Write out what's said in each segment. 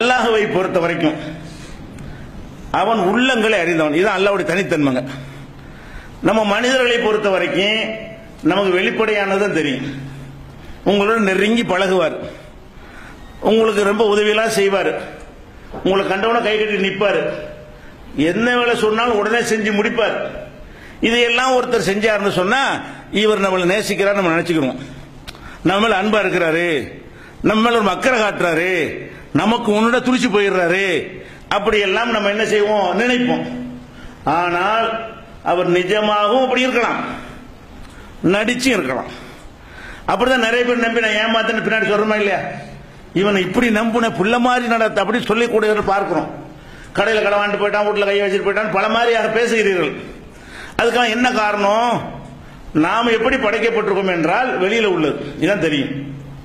அல்லாஹுவை பொறுத்த வரைக்கும் அவன் உள்ளங்களை அறிந்தவன் இது அல்லாவுடைய தனித்தன்மைங்க நம்ம மனிதர்களை பொறுத்த வரைக்கும் நமக்கு வெளிப்படையானதும் தெரியும் உங்களோட நெருங்கி பழகுவார் உங்களுக்கு ரொம்ப உதவியெல்லாம் செய்வார் உங்களை கண்டவன கை கட்டி நிற்பார் என்ன வேலை சொன்னாலும் உடனே செஞ்சு முடிப்பார் இதையெல்லாம் ஒருத்தர் செஞ்சாருன்னு சொன்னா இவர் நம்மளை நேசிக்கிறார் நம்ம நினைச்சுக்கிறோம் நம்ம மேல அன்பா இருக்கிறாரு நம்ம மேல ஒரு அக்கறை காட்டுறாரு நமக்கு உன்னோட துளிச்சு போயிடுறாரு அப்படி எல்லாம் நம்ம என்ன செய்வோம் நினைப்போம் ஆனால் அவர் நிஜமாகவும் அப்படி இருக்கலாம் நடிச்சும் இருக்கலாம் அப்படிதான் நிறைய பேர் நம்பி நான் ஏமாத்தன்னு பின்னாடி சொல்றோமா இல்லையா இவனை இப்படி நம்புன புள்ள மாதிரி நடத்த அப்படி சொல்லிக்கூடியவர்கள் பார்க்கிறோம் கடையில் கடை வாங்கிட்டு போயிட்டான் வீட்டில் கையை வச்சுட்டு போயிட்டான் பல மாதிரி யார் பேசுகிறீர்கள் அதுக்காக என்ன காரணம் நாம் எப்படி படைக்கப்பட்டிருக்கோம் என்றால் வெளியில உள்ளது இதான் தெரியும்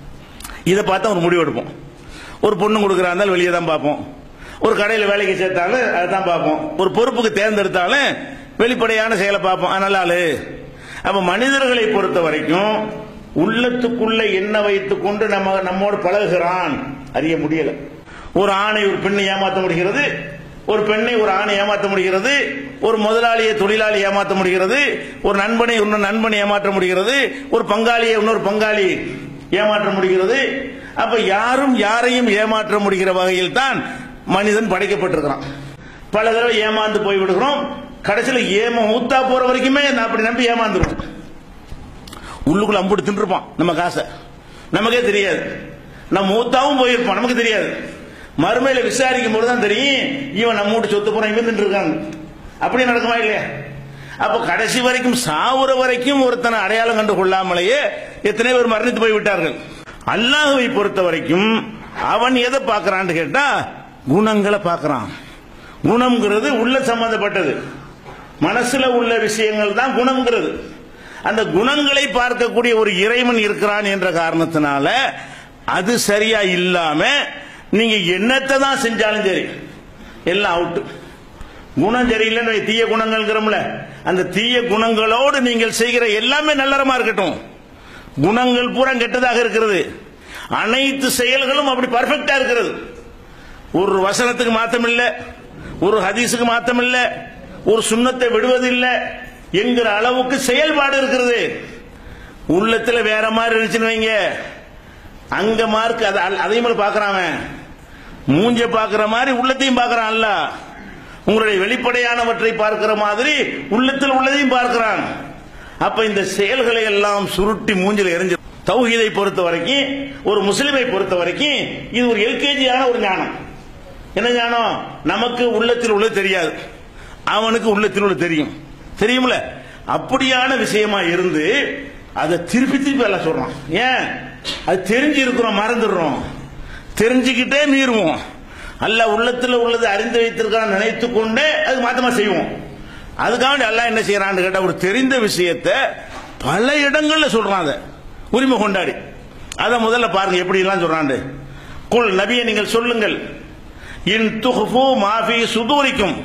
இதை பார்த்தா ஒரு முடிவு எடுப்போம் ஒரு பொண்ணு கொடுக்குறா இருந்தாலும் வெளியே தான் பார்ப்போம் ஒரு கடையில் வேலைக்கு சேர்த்தாலும் அதை தான் பார்ப்போம் ஒரு பொறுப்புக்கு தேர்ந்தெடுத்தாலும் வெளிப்படையான செயலை பார்ப்போம் அது நல்ல ஆளு அப்ப மனிதர்களை பொறுத்த வரைக்கும் உள்ளத்துக்குள்ள என்ன வைத்துக் கொண்டு நம்ம நம்மோடு பழகுகிறான் அறிய முடியல ஒரு ஆணை ஒரு பெண்ணை ஏமாற்ற முடிகிறது ஒரு பெண்ணை ஒரு ஆணை ஏமாற்ற முடிகிறது ஒரு முதலாளியை தொழிலாளி ஏமாற்ற முடிகிறது ஒரு நண்பனை இன்னொரு நண்பனை ஏமாற்ற முடிகிறது ஒரு பங்காளியை இன்னொரு பங்காளி ஏமாற்ற முடிகிறது அப்ப யாரும் யாரையும் ஏமாற்ற முடிகிற வகையில் தான் மனிதன் படைக்கப்பட்டிருக்கிறான் பல தடவை ஏமாந்து போய் விடுகிறோம் கடைசியில் ஏமா ஊத்தா போற வரைக்குமே நான் அப்படி நம்பி ஏமாந்துருவோம் உள்ளுக்குள்ள அம்புட்டு தின்றுப்பான் நம்ம காசை நமக்கே தெரியாது நம்ம மூத்தாவும் போயிருப்போம் நமக்கு தெரியாது மறுமையில விசாரிக்கும் போது தான் தெரியும் இவன் நம்ம வீட்டு சொத்து போறான் இவன் இருக்காங்க அப்படி நடக்குமா இல்லையா அப்ப கடைசி வரைக்கும் சாவுற வரைக்கும் ஒருத்தனை அடையாளம் கண்டு கொள்ளாமலேயே எத்தனை பேர் மரணித்து போய் விட்டார்கள் அல்லாஹுவை பொறுத்த வரைக்கும் அவன் எதை பார்க்கறான்னு கேட்டா குணங்களை பார்க்கறான் குணம்ங்கிறது உள்ள சம்பந்தப்பட்டது மனசுல உள்ள விஷயங்கள் தான் குணம்ங்கிறது அந்த குணங்களை பார்க்கக்கூடிய ஒரு இறைவன் இருக்கிறான் என்ற காரணத்தினால அது சரியா இல்லாம நீங்க என்னத்தை தான் செஞ்சாலும் சரி எல்லாம் அவுட்டு குணம் சரியில்லைன்னு வை, தீய குணங்கள்ங்கிறோம்ல அந்த தீய குணங்களோடு நீங்கள் செய்கிற எல்லாமே நல்லறமா இருக்கட்டும் குணங்கள் பூரா கெட்டதாக இருக்கிறது அனைத்து செயல்களும் அப்படி பர்ஃபெக்டா இருக்கிறது ஒரு வசனத்துக்கு மாத்தம் இல்ல ஒரு ஹதீஸுக்கு மாத்தம் இல்ல ஒரு சுண்ணத்தை விடுவதில்லை என்கிற அளவுக்கு செயல்பாடு இருக்கிறது உள்ளத்துல வேற மாதிரி இருந்துச்சுன்னு வைங்க அங்க மார்க் அது அதையும் மேல பாக்குறான் அவன். மூஞ்ச பாக்குற மாதிரி உள்ளத்தையும் பார்க்கறான் அல்ல உங்களுடைய வெளிப்படையானவற்றை பார்க்கிற மாதிரி உள்ளத்தில் உள்ளதையும் பார்க்கிறான் அப்ப இந்த செயல்களை எல்லாம் சுருட்டி மூஞ்சில எரிஞ்சு தௌஹீதை பொறுத்த வரைக்கும் ஒரு முஸ்லிமை பொறுத்த வரைக்கும் இது ஒரு எல்கேஜியான ஒரு ஞானம் என்ன ஞானம் நமக்கு உள்ளத்தில் உள்ள தெரியாது அவனுக்கு உள்ளத்தில் உள்ள தெரியும் தெரியும்ல அப்படியான விஷயமா இருந்து அதை திருப்பி திருப்பி எல்லாம் சொல்றான் ஏன் அது தெரிஞ்சு இருக்கிறோம் மறந்துடுறோம் தெரிஞ்சுக்கிட்டே மீறுவோம் அல்ல உள்ளத்தில் உள்ளது அறிந்து வைத்திருக்கான் நினைத்து கொண்டே அது மாத்தமா செய்வோம் அதுக்காக அல்லாஹ் என்ன செய்யறான்னு கேட்டா ஒரு தெரிந்த விஷயத்தை பல இடங்கள்ல சொல்றான் அதை உரிமை கொண்டாடி அதை முதல்ல பாருங்க எப்படி எல்லாம் சொல்றாண்டு குல் நபியை நீங்கள் சொல்லுங்கள் இன் துஹ்ஃபு மாஃபி சுதூரிக்கும்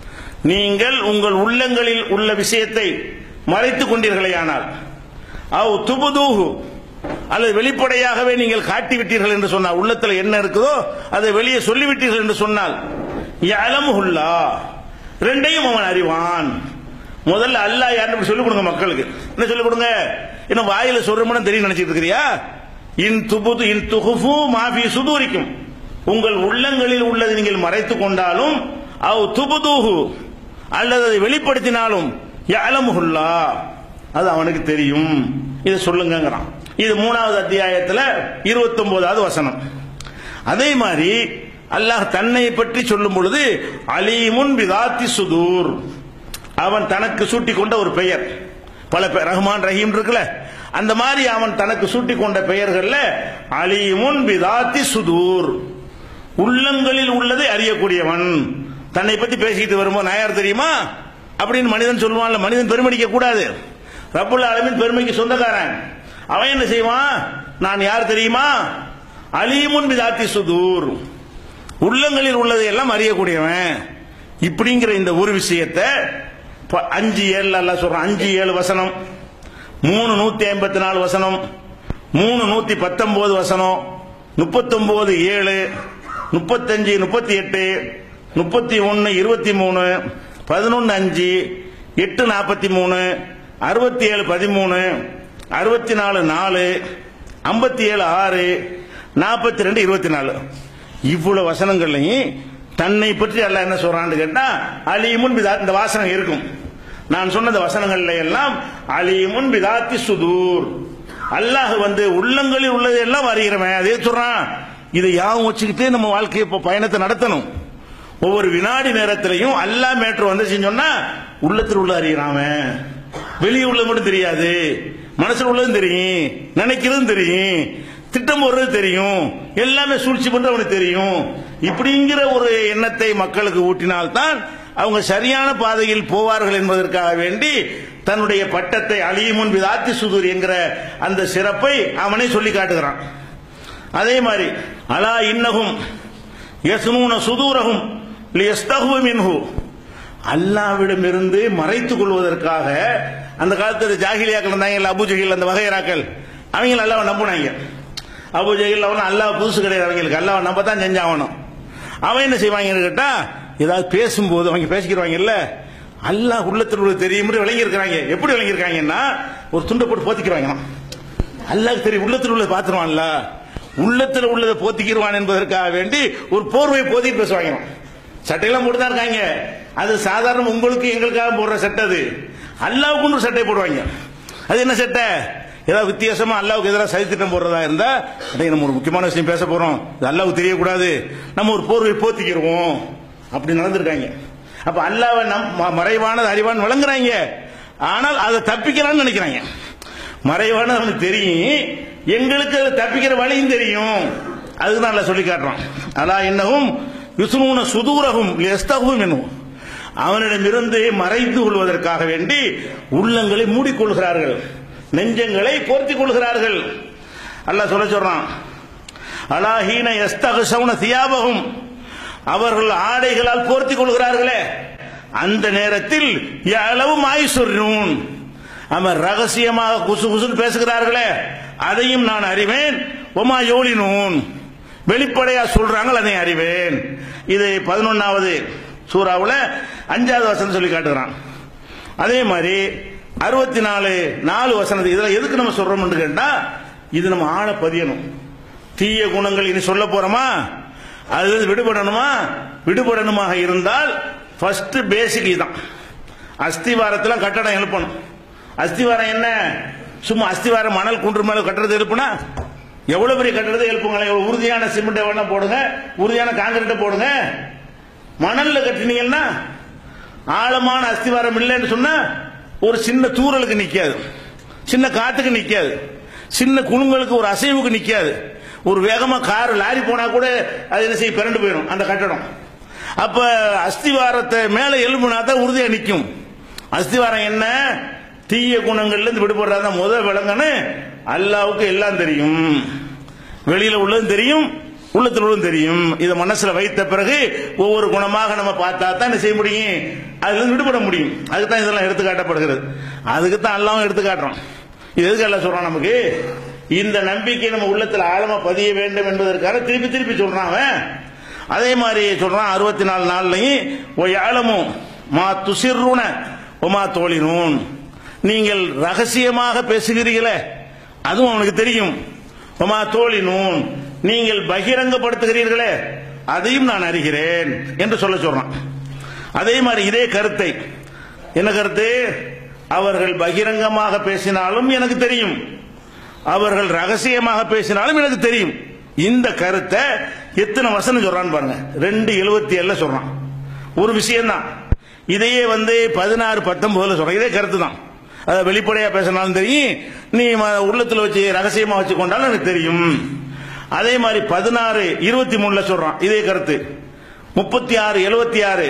நீங்கள் உங்கள் உள்ளங்களில் உள்ள விஷயத்தை மறைத்துக் கொண்டீர்களேயானால் அவ் துபுதூஹு அல்லது வெளிப்படையாகவே நீங்கள் காட்டிவிட்டீர்கள் என்று சொன்னால் உள்ளத்தில் என்ன இருக்குதோ அதை வெளியே சொல்லிவிட்டீர்கள் என்று சொன்னால் யலமுல்லா ரெண்டையும் அவன் அறிவான் முதல்ல அல்லாஹ் யாருன்னு இப்படி சொல்லிக் கொடுங்க மக்களுக்கு என்ன சொல்லிக் கொடுங்க இன்னும் வாயில சொல்றோம்னு தெரியும் நினைச்சிட்டு இருக்கிறியா இன் துபுது இன் துகுஃபு மாஃபி சுதூரிக்கும் உங்கள் உள்ளங்களில் உள்ளதை நீங்கள் மறைத்துக் கொண்டாலும் அவ் துபுதூஹு அல்லது அதை வெளிப்படுத்தினாலும் யலமுல்லா அது அவனுக்கு தெரியும் இதை சொல்லுங்கிறான் இது மூணாவது அத்தியாயத்துல இருபத்தி ஒன்பதாவது வசனம் அதே மாதிரி அல்லாஹ் தன்னை பற்றி சொல்லும் பொழுது அலீமுன் பிதாத்தி சுதூர் அவன் தனக்கு சூட்டிக் கொண்ட ஒரு பெயர் பல பேர் ரஹ்மான் ரஹீம் இருக்குல்ல அந்த மாதிரி அவன் தனக்கு சூட்டிக் கொண்ட பெயர்கள்ல அலீமுன் பிதாத்தி சுதூர் உள்ளங்களில் உள்ளதை அறியக்கூடியவன் தன்னை பத்தி பேசிக்கிட்டு வரும்போது நான் யார் தெரியுமா அப்படின்னு மனிதன் சொல்லுவான்ல மனிதன் பெருமடிக்க கூடாது ரப்புல் ஆலமின் பெருமைக்கு சொந்தக்காரன் அவன் என்ன செய்வான் நான் யார் தெரியுமா அலீமுன் பிதாத்தி சுதூர் உள்ளங்களில் உள்ளதை எல்லாம் அறியக்கூடியவன் இப்படிங்கிற இந்த ஒரு விஷயத்தை ப- அஞ்சு ஏழு அல்ல சொல்றான் அஞ்சு ஏழு வசனம் மூணு நூத்தி ஐம்பத்தி நாலு வசனம் மூணு நூத்தி பத்தொன்பது வசனம் முப்பத்தொன்பது ஏழு முப்பத்தஞ்சு முப்பத்தி எட்டு முப்பத்தி ஒன்னு இருபத்தி மூணு பதினொன்னு அஞ்சு எட்டு நாற்பத்தி மூணு அறுபத்தி ஏழு பதிமூணு அறுபத்தி நாலு நாலு ஐம்பத்தி ஏழு ஆறு நாற்பத்தி ரெண்டு இருபத்தி நாலு இவ்வளவு வசனங்கள்லையும் தன்னை பற்றி அல்லாஹ் என்ன சொல்றான்னு கேட்டா அலிமுன் பிதா இந்த வாசனம் இருக்கும் நான் சொன்ன இந்த வசனங்கள்ல எல்லாம் அலிமுன் பிதாத்தி சுதூர் அல்லாஹ் வந்து உள்ளங்களில் உள்ளது எல்லாம் அறிகிறவன் அதே சொல்றான் இதை யாவும் வச்சுக்கிட்டே நம்ம வாழ்க்கையை இப்ப பயணத்தை நடத்தணும் ஒவ்வொரு வினாடி நேரத்திலையும் அல்லா மேட்ரு வந்து சொன்னா உள்ளத்தில் உள்ள அறிகிறாம வெளியே உள்ளது மட்டும் தெரியாது மனசுல உள்ளதும் தெரியும் நினைக்கிறதும் தெரியும் திட்டம் போடுறது தெரியும் எல்லாமே சூழ்ச்சி பண்றது அவனுக்கு தெரியும் இப்படிங்கிற ஒரு எண்ணத்தை மக்களுக்கு ஊட்டினால்தான் அவங்க சரியான பாதையில் போவார்கள் என்பதற்காக வேண்டி தன்னுடைய பட்டத்தை அழியுமுன் விதாத்தி சுதூர் என்கிற அந்த சிறப்பை அவனே சொல்லி காட்டுகிறான் அதே மாதிரி அலா இன்னகும் யஸ்னூன சுதூரகும் லியஸ்தகுவ மின்ஹு அல்லாவிடமிருந்து மறைத்துக் கொள்வதற்காக அந்த காலத்துல ஜாகிலியாக்கள் இருந்தாங்க அபு ஜஹில் அந்த வகையராக்கள் அவங்க அல்லாவை நம்பினாங்க அபு ஜஹில் அவன் அல்லாஹ் புதுசு கிடையாது அவங்களுக்கு அல்லாவை நம்ப தான் செஞ்சாகணும் அவன் என்ன செய்வாங்கன்னு கேட்டா ஏதாவது பேசும்போது அவங்க பேசிக்கிறாங்க இல்ல அல்லாஹ் உள்ளத்தில் உள்ள தெரியும் விளங்கி இருக்கிறாங்க எப்படி விளங்கி இருக்காங்கன்னா ஒரு துண்டை போட்டு போத்திக்கிறாங்க அல்லாஹ் தெரியும் உள்ளத்தில் உள்ளதை பார்த்துருவான்ல உள்ளத்தில் உள்ளதை போத்திக்கிடுவான் என்பதற்காக வேண்டி ஒரு போர்வையை போத்தி பேசுவாங்க சட்டையெல்லாம் போட்டு தான் இருக்காங்க அது சாதாரண உங்களுக்கு எங்களுக்காக போடுற சட்டை அது அல்லாவுக்கு ஒரு சட்டை போடுவாங்க அது என்ன சட்டை ஏதாவது வித்தியாசமா அல்லாவுக்கு எதிராக சதித்திட்டம் போடுறதா இருந்தா அடே நம்ம ஒரு முக்கியமான விஷயம் பேச போறோம் இது அல்லாவுக்கு தெரியக்கூடாது நம்ம ஒரு போர்வை போத்திக்கிடுவோம் அப்படி நடந்திருக்காங்க அப்ப அல்லாவை நம் ம- மறைவானது அறிவான் வழங்குறாங்க ஆனால் அதை தப்பிக்கலாம்னு நினைக்கிறாங்க மறைவானது அவனுக்கு தெரியும் எங்களுக்கு அதை தப்பிக்கிற வழியும் தெரியும் அதுதான் அல்ல சொல்லி காட்டுறான் அலா இன்னவும் யுசுனூன சுதூரகும் எஸ்தகும் என்னும் அவனிடமிருந்து மறைத்து கொள்வதற்காக வேண்டி உள்ளங்களை மூடிக்கொள்கிறார்கள் நெஞ்சங்களை போர்த்திக் கொள்கிறார்கள் அல்லாஹ் சொல்ல சொல்றான் அலாஹீன எஸ்தகுசவுன தியாபகும் அவர்கள் ஆடைகளால் போர்த்திக் கொள்கிறார்களே அந்த நேரத்தில் அளவு மாயுசுர்னூன் அவன் ரகசியமாக குசு குசுன்னு பேசுகிறார்களே அதையும் நான் அறிவேன் ஒமா யோலினூன் வெளிப்படையா சொல்றாங்க அதை அறிவேன் இது பதினொன்னாவது சூறாவுல அஞ்சாவது வசனம் சொல்லி காட்டுகிறான் அதே மாதிரி அறுபத்தி நாலு நாலு வசனத்து இதுல எதுக்கு நம்ம சொல்றோம்னு கேட்டா இது நம்ம ஆழ பதியணும் தீய குணங்கள் இனி சொல்ல போறோமா அது விடுபடணுமா விடுபடணுமாக இருந்தால் ஃபர்ஸ்ட் பேசிக் இதுதான் அஸ்திவாரத்துல கட்டடம் எழுப்பணும் அஸ்திவாரம் என்ன சும்மா அஸ்திவாரம் மணல் குன்று மேல கட்டுறது எழுப்புனா எவ்வளவு பெரிய கட்டுறதை எழுப்புங்களேன் எவ்வளவு உறுதியான சிமெண்ட் வேணா போடுங்க உறுதியான காங்கிரீட்டை போடுங்க மணல்ல கட்டினீங்கன்னா ஆழமான அஸ்திவாரம் இல்லைன்னு சொன்னா ஒரு சின்ன தூறலுக்கு நிக்காது சின்ன காத்துக்கு நிக்காது சின்ன குழுங்களுக்கு ஒரு அசைவுக்கு நிக்காது ஒரு வேகமா கார் லாரி போனா கூட அது என்ன செய்ய பிறண்டு போயிடும் அந்த கட்டடம் அப்ப அஸ்திவாரத்தை மேல எலும்புனா தான் உறுதியா நிக்கும் அஸ்திவாரம் என்ன தீய குணங்கள்ல இருந்து விடுபடுறதா முதல் விளங்கன்னு அல்லாவுக்கு எல்லாம் தெரியும் வெளியில உள்ளதும் தெரியும் உள்ளத்தில் உள்ளதும் தெரியும் இதை மனசுல வைத்த பிறகு ஒவ்வொரு குணமாக நம்ம பார்த்தா தான் என்ன செய்ய முடியும் அதுல இருந்து விடுபட முடியும் அதுக்கு தான் இதெல்லாம் எடுத்து காட்டப்படுகிறது அதுக்கு தான் அல்லாவும் எடுத்து காட்டுறோம் இது எதுக்கு எல்லாம் சொல்றான் நமக்கு இந்த நம்பிக்கை நம்ம உள்ளத்தில் ஆழமா பதிய வேண்டும் என்பதற்காக திருப்பி திருப்பி சொல்றான் அவன் அதே மாதிரி சொல்றான் அறுபத்தி நாலு நாள்லையும் ஒய் ஆழமும் மா துசிர்ருன ஒமா தோழினூன் நீங்கள் ரகசியமாக பேசுகிறீர்களே அதுவும் அவனுக்கு தெரியும் ஒமா தோழினூன் நீங்கள் பகிரங்கப்படுத்துகிறீர்களே அதையும் நான் அறிகிறேன் என்று சொல்ல சொல்றான் அதே மாதிரி இதே கருத்தை என்ன கருத்து அவர்கள் பகிரங்கமாக பேசினாலும் எனக்கு தெரியும் அவர்கள் ரகசியமாக பேசினாலும் எனக்கு தெரியும் இந்த கருத்தை எத்தனை வசனம் சொல்றான்னு பாருங்க ரெண்டு எழுபத்தி ஏழுல சொல்றான் ஒரு விஷயம்தான் இதையே வந்து பதினாறு பத்தொன்பதுல சொல்றான் இதே கருத்து தான் அதை வெளிப்படையா பேசினாலும் தெரியும் நீ ம- உள்ளத்துல வச்சு ரகசியமா வச்சு கொண்டாலும் எனக்கு தெரியும் அதே மாதிரி பதினாறு இருபத்தி மூணுல சொல்றான் இதே கருத்து முப்பத்தி ஆறு எழுபத்தி ஆறு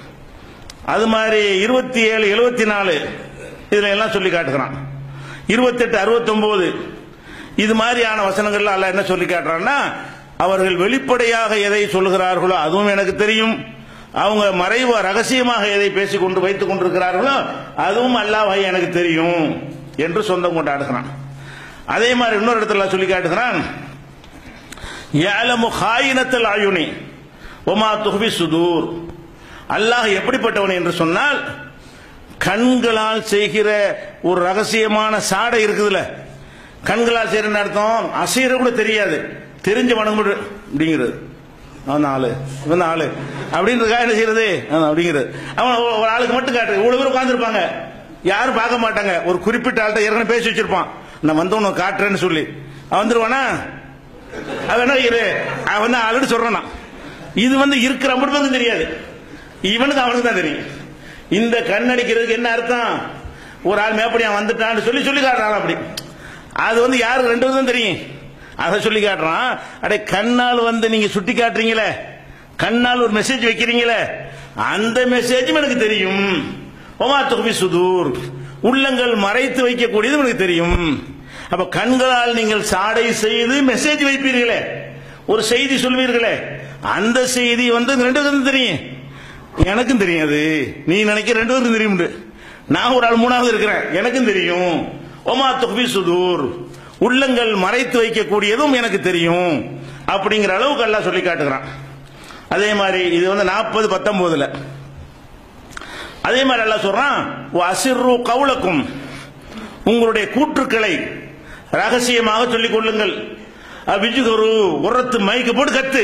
அது மாதிரி இருபத்தி ஏழு எழுபத்தி நாலு இதுல எல்லாம் சொல்லி காட்டுகிறான் இருபத்தெட்டு அறுபத்தொன்பது இது மாதிரியான வசனங்கள்ல அல்லாஹ் என்ன சொல்லி காட்டுறான்னா அவர்கள் வெளிப்படையாக எதை சொல்கிறார்களோ அதுவும் எனக்கு தெரியும் அவங்க மறைவு ரகசியமாக எதை பேசிக் கொண்டு வைத்துக் கொண்டிருக்கிறார்களோ அதுவும் அல்லாஹ் எனக்கு தெரியும் என்று சொந்தம் கொண்டாடுகிறான் அதே மாதிரி இன்னொரு இடத்துல சொல்லி காட்டுகிறான் யாலமு ஹாயினத்தல் ஆயுனி ஒமா துஹ்வி சுதூர் அல்லாஹ் எப்படிப்பட்டவன் என்று சொன்னால் கண்களால் செய்கிற ஒரு ரகசியமான சாடை இருக்குதுல்ல கண்களால் செய்யற அர்த்தம் அசைற கூட தெரியாது தெரிஞ்ச வணங்க அப்படிங்கிறது அவன் ஆளு இவன் தான் ஆளு அப்படின்றதுக்காக என்ன செய்யறது அஹ் அப்படிங்கிறது அவன் ஒரு- ஒரு ஆளுக்கு மட்டும் காட்டு இவ்வளவு பேர் உட்காந்துருப்பாங்க யாரும் பார்க்க மாட்டாங்க ஒரு குறிப்பிட்ட ஆள்கிட்ட ஏற்கனவே பேசி வச்சிருப்பான் நான் வந்து உனக்கு காட்டுறேன்னு சொல்லி அவன் வந்துருவானா அவன் என்ன இரு அவன் தான் ஆளுன்னு சொல்றான் நான். இது வந்து இருக்கிற மட்டும் தெரியாது இவனுக்கு அவனுக்கு தான் தெரியும் இந்த கண்ணடிக்கிறதுக்கு என்ன அர்த்தம் ஒரு ஆள் மேப்படியா வந்துட்டான்னு சொல்லி சொல்லி காட்டுறான் அப்படி அது வந்து யாருக்கு ரெண்டு தான் தெரியும் அதை சொல்லி காட்டுறான் அடே கண்ணால் வந்து நீங்க சுட்டி காட்டுறீங்களே கண்ணால் ஒரு மெசேஜ் வைக்கிறீங்களே அந்த மெசேஜும் எனக்கு தெரியும் ஒமா தொகுதி சுதூர் உள்ளங்கள் மறைத்து வைக்கக்கூடியது எனக்கு தெரியும் அப்ப கண்களால் நீங்கள் சாடை செய்து மெசேஜ் வைப்பீர்களே ஒரு செய்தி சொல்வீர்களே அந்த செய்தி வந்து இந்த ரெண்டு பேருக்கும் தெரியும் எனக்கும் தெரியாது நீ நினைக்க ரெண்டு பேருக்கும் தெரியும் நான் ஒரு ஆள் மூணாவது இருக்கிறேன் எனக்கும் தெரியும் ஒமா தொகுதி சுதூர் உள்ளங்கள் மறைத்து வைக்கக்கூடியதும் எனக்கு தெரியும் அப்படிங்கிற அளவுக்கு எல்லாம் சொல்லி காட்டுகிறான் அதே மாதிரி இது வந்து நாற்பது பத்தொன்பதுல அதே மாதிரி எல்லாம் சொல்றான் அசிர்ரு கவுலக்கும் உங்களுடைய கூற்றுக்களை ரகசியமாக சொல்லிக் கொள்ளுங்கள் அபிஜுகரு உரத்து மைக்கு போட்டு கத்து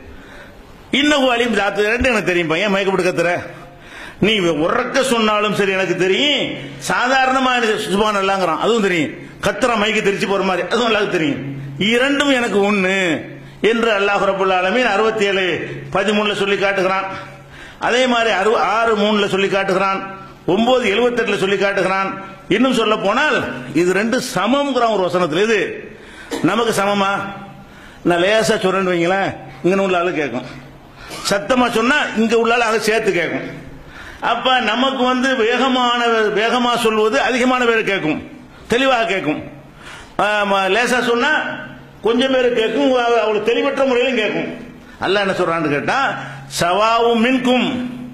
இன்னும் அழியும் ஜாத்து ரெண்டு எனக்கு தெரியும் ஏன் மயக்க போட்டு கத்துற நீ உறக்க சொன்னாலும் சரி எனக்கு தெரியும் சாதாரணமா எனக்கு சுபான் எல்லாங்கிறான் அதுவும் தெரியும் கத்துற மைக்கு தெரிச்சு போற மாதிரி அதுவும் எல்லாருக்கும் தெரியும் இரண்டும் எனக்கு ஒண்ணு என்று அல்லாஹ் ரபுல் ஆலமீன் அறுபத்தி ஏழு பதிமூணுல சொல்லி காட்டுகிறான் அதே மாதிரி அறு ஆறு மூணுல சொல்லி காட்டுகிறான் ஒன்பது எழுபத்தெட்டுல சொல்லி காட்டுகிறான் இன்னும் சொல்ல போனால் இது ரெண்டு சமம்ங்கிறான் ஒரு வசனத்தில் இது நமக்கு சமமா நான் லேசா சொல்றேன்னு வைங்களேன் இங்க உள்ள ஆளு கேட்கும் சத்தமா சொன்னா இங்க உள்ள ஆளு அதை சேர்த்து கேட்கும் அப்ப நமக்கு வந்து வேகமான வேகமா சொல்வது அதிகமான பேர் கேட்கும் தெளிவாக கேட்கும் ஆமா, லேசா சொன்னா கொஞ்சம் பேர் கேட்கும் அவ- அவளுக்கு தெளிவற்ற முறையிலும் கேட்கும் அல்லாஹ் என்ன சொல்றான்னு கேட்டா சவாவும் மின்கும்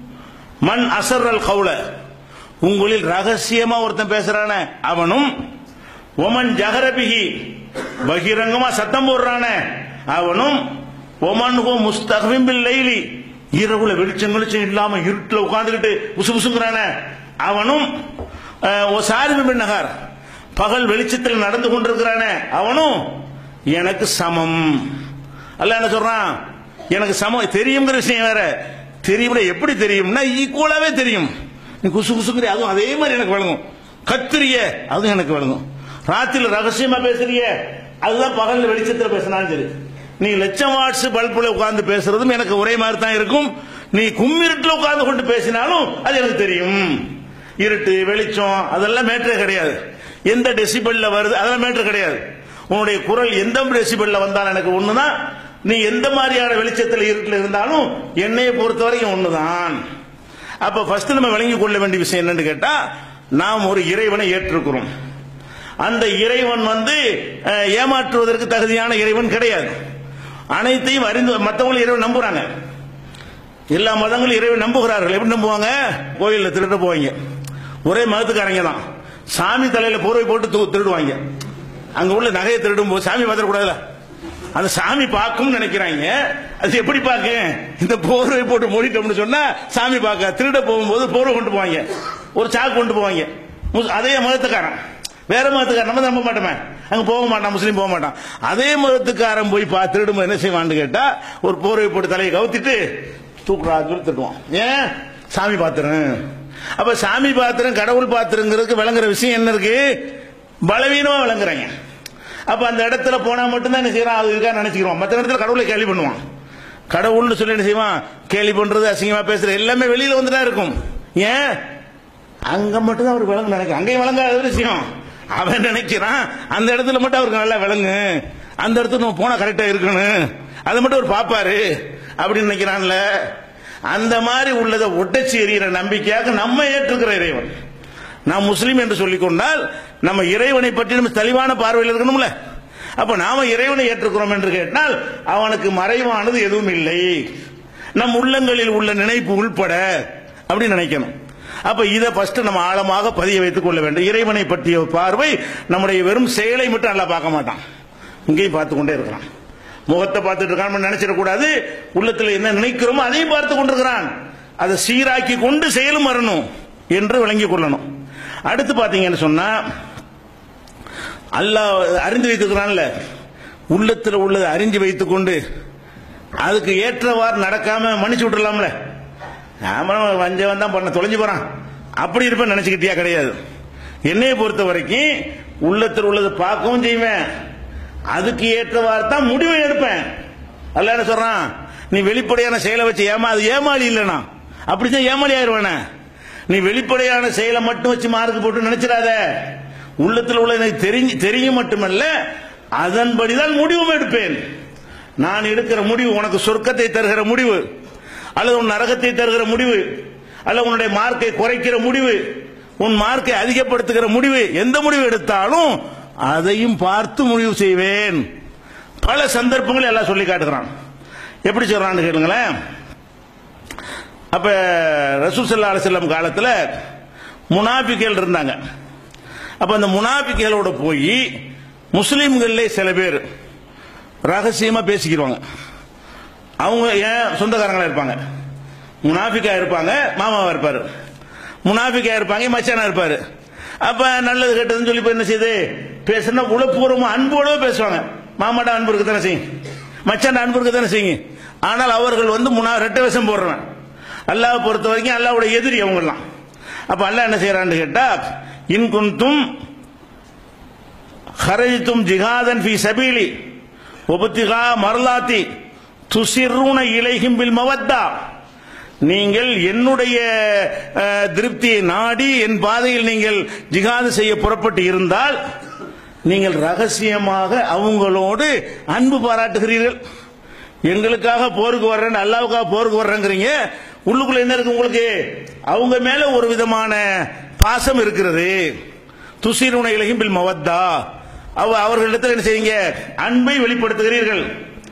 மண் அசர்ரல் கவுல உங்களில் ரகசியமா ஒருத்தன் பேசுறானே அவனும் ஒமன் ஜஹரபிஹி பகிரங்கமா சத்தம் போடுறானே அவனும் ஒமன் ஹோ முஸ்தகவின் பில் லைலி இரவுல வெளிச்சம் வெளிச்சம் இல்லாம இருட்டுல உட்கார்ந்துகிட்டு புசு புசுங்கிறானே அவனும் அஹ், ஓ சாரிபி பின் நகர் பகல் வெளிச்சத்தில் நடந்து கொண்டிருக்கிறானே அவனும் எனக்கு சமம் அல்ல என்ன சொல்றான் எனக்கு சமம் தெரியுங்கிற விஷயம் வேற தெரியும்னா எப்படி தெரியும்னா ஈக்குவலாவே தெரியும் நீ குசு குசுங்கிற அதுவும் அதே மாதிரி எனக்கு வழங்கும் கத்திரிய அதுவும் எனக்கு வழங்கும் ராத்திரில ரகசியமா பேசுறிய அதுதான் பகல்ல வெளிச்சத்துல பேசினாலும் சரி நீ லட்சம் வாட்ஸ் பல்புல உட்கார்ந்து பேசுறதும் எனக்கு ஒரே மாதிரி தான் இருக்கும் நீ கும்மிருட்டுல உட்கார்ந்து கொண்டு பேசினாலும் அது எனக்கு தெரியும் இருட்டு வெளிச்சம் அதெல்லாம் மேட்டரே கிடையாது எந்த டெசிபல்ல வருது அதெல்லாம் மேட்டர் கிடையாது உன்னுடைய குரல் எந்த டெசிபல்ல வந்தாலும் எனக்கு ஒண்ணுதான் நீ எந்த மாதிரியான வெளிச்சத்தில் இருட்டில் இருந்தாலும் என்னைய பொறுத்த வரைக்கும் ஒண்ணுதான் அப்ப ஃபர்ஸ்ட் நம்ம விளங்கி கொள்ள வேண்டிய விஷயம் என்னன்னு கேட்டா நாம் ஒரு இறைவனை ஏற்றிருக்கிறோம் அந்த இறைவன் வந்து அஹ், ஏமாற்றுவதற்கு தகுதியான இறைவன் கிடையாது அனைத்தையும் அறிந்து மற்றவங்களும் இறைவன் நம்புறாங்க எல்லா மதங்களும் இறைவன் நம்புகிறார்கள் எப்படி நம்புவாங்க கோயிலில் திருட போவாங்க ஒரே மதத்துக்காரங்க தான் சாமி தலையில போர்வை போட்டு து- திருடுவாங்க அங்க உள்ள நகையை திருடும் போது சாமி பார்த்துடக்கூடாதுல அந்த சாமி பார்க்கும்னு நினைக்கிறாங்க அது எப்படி பார்க்கும் இந்த போர்வை போட்டு மூடிட்டோம்னு சொன்னா சாமி பார்க்க திருட போகும்போது போர்வை கொண்டு போவாங்க ஒரு சாக்கு கொண்டு போவாங்க முஸ்- அதே மதத்துக்காரன் வேற மதத்துக்காரன் நம்ம நம்ப மாட்டோமே அங்க போக மாட்டான் முஸ்லீம் போக மாட்டான் அதே மதத்துக்காரன் போய் பா திருடும் என்ன செய்வான்னு கேட்டா ஒரு போர்வை போட்டு தலையை கவுத்திட்டு தூக்குறாங்க திட்டுவான் ஏன் சாமி பாத்திரம் அப்ப சாமி பாத்திரம் கடவுள் பாத்திரங்கிறதுக்கு விளங்குற விஷயம் என்ன இருக்கு பலவீனமா விளங்குறாங்க அப்ப அந்த இடத்துல போனா மட்டும்தான் என்ன செய்யறான் அது இருக்கா நினைச்சுக்கிறோம் மற்ற இடத்துல கடவுளை கேள்வி பண்ணுவான் கடவுள்னு சொல்லி என்ன செய்வான் கேள்வி பண்றது அசிங்கமா பேசுறது எல்லாமே வெளியில வந்துதான் இருக்கும் ஏன் அங்க மட்டும் தான் அவருக்கு விளங்கு நினைக்கிறேன் அங்கேயும் விளங்காத விஷயம் அவன் நினைக்கிறான் அந்த இடத்துல மட்டும் அவருக்கு நல்லா விளங்கு அந்த இடத்துல நம்ம போனா கரெக்டா இருக்கணும் அதை மட்டும் அவர் பாப்பாரு அப்படின்னு நினைக்கிறான்ல அந்த மாதிரி உள்ளதை ஒட்டச்சி எறிகிற நம்பிக்கையாக நம்ம ஏற்றுக்கிற இறைவன் நாம் முஸ்லீம் என்று சொல்லிக் கொண்டால் நம்ம இறைவனை பற்றி நம்ம தெளிவான பார்வையில் இருக்கணும்ல அப்ப நாம இறைவனை ஏற்றுக்கிறோம் என்று கேட்டால் அவனுக்கு மறைவானது எதுவும் இல்லை நம் உள்ளங்களில் உள்ள நினைப்பு உள்பட அப்படி நினைக்கணும் அப்ப இதை ஃபர்ஸ்ட் நம்ம ஆழமாக பதிய வைத்துக் கொள்ள வேண்டும் இறைவனை பற்றிய பார்வை நம்முடைய வெறும் செயலை மட்டும் நல்லா பார்க்க மாட்டான் இங்கேயும் பார்த்து கொண்டே இருக்கிறான் முகத்தை பார்த்துட்டு இருக்கான் நினைச்சிடக்கூடாது உள்ளத்தில் என்ன நினைக்கிறோமோ அதையும் பார்த்து கொண்டிருக்கிறான் அதை சீராக்கி கொண்டு செயலும் வரணும் என்று விளங்கிக் கொள்ளணும் அடுத்து பாத்தீங்கன்னு சொன்னா அல்லாஹ் அறிந்து வைத்துக்கிறான்ல உள்ளத்தில் உள்ளதை அறிஞ்சு வைத்துக் கொண்டு அதுக்கு ஏற்றவாறு நடக்காம மன்னிச்சு விட்டுறலாம்ல நாம வஞ்சவன் தான் பண்ண தொலைஞ்சு போறான் அப்படி இருப்பேன் நினைச்சுக்கிட்டியா கிடையாது என்னைய பொறுத்த வரைக்கும் உள்ளத்தில் உள்ளதை பார்க்கவும் செய்வேன் அதுக்கு ஏற்றவாறு தான் முடிவை எடுப்பேன் அல்ல என்ன சொல்றான் நீ வெளிப்படையான செயலை வச்சு ஏமா அது ஏமாளி இல்லைனா அப்படிதான் ஏமாளி ஆயிருவானே நீ வெளிப்படையான செயலை மட்டும் வச்சு மார்க் போட்டு நினைச்சிடாத உள்ளத்தில் உள்ள எனக்கு தெரிஞ்சு தெரியும் மட்டுமல்ல அதன்படிதான் முடிவும் எடுப்பேன் நான் எடுக்கிற முடிவு உனக்கு சொர்க்கத்தை தருகிற முடிவு அல்லது உன் நரகத்தை தருகிற முடிவு அல்லது உன்னுடைய மார்க்கை குறைக்கிற முடிவு உன் மார்க்கை அதிகப்படுத்துகிற முடிவு எந்த முடிவு எடுத்தாலும் அதையும் பார்த்து முடிவு செய்வேன் பல சந்தர்ப்பங்கள் எல்லாம் சொல்லி காட்டுகிறான் எப்படி சொல்றான்னு கேளுங்களேன் அப்ப ரசூல் சல்லா அலிசல்லம் காலத்துல முனாபிகள் இருந்தாங்க அப்ப அந்த முனாபிகளோட போய் முஸ்லீம்கள்ல சில பேர் ரகசியமா பேசிக்கிடுவாங்க அவங்க ஏன் சொந்தக்காரங்களா இருப்பாங்க முனாஃபிக்கா இருப்பாங்க மாமாவா இருப்பாரு முனாஃபிக்கா இருப்பாங்க மச்சானா இருப்பாரு அப்ப நல்லது கெட்டதுன்னு சொல்லி போய் என்ன செய்யுது பேசுனா உளப்பூர்வமா அன்போட பேசுவாங்க மாமாட்ட அன்பு இருக்கு தானே செய்யும் மச்சான் அன்பு இருக்கு தானே செய்யும் ஆனால் அவர்கள் வந்து முனா ரெட்ட விஷம் போடுறவன் அல்லாஹ் பொறுத்த வரைக்கும் அல்லாவுடைய எதிரி அவங்கெல்லாம் அப்ப அல்லாஹ் என்ன செய்யறான்னு கேட்டா இன் குந்தும் ஹரஜித்தும் ஜிஹாதன் ஃபி சபீலி உபத்திகா மரலாத்தி துசிர்ரூன இலைஹிம் பில் மவத்தா நீங்கள் என்னுடைய அஹ், திருப்தியை நாடி என் பாதையில் நீங்கள் ஜிகாது செய்ய புறப்பட்டு இருந்தால் நீங்கள் ரகசியமாக அவங்களோடு அன்பு பாராட்டுகிறீர்கள் எங்களுக்காக போருக்கு வர்றேன் அல்லாவுக்காக போருக்கு வர்றேங்கிறீங்க உள்ளுக்குள்ள என்ன இருக்கு உங்களுக்கு அவங்க மேல ஒரு விதமான பாசம் இருக்கிறது துசிருண இலகிம் பில் மவத்தா அவ அவர்களிடத்தில் என்ன செய்யுங்க அன்பை வெளிப்படுத்துகிறீர்கள்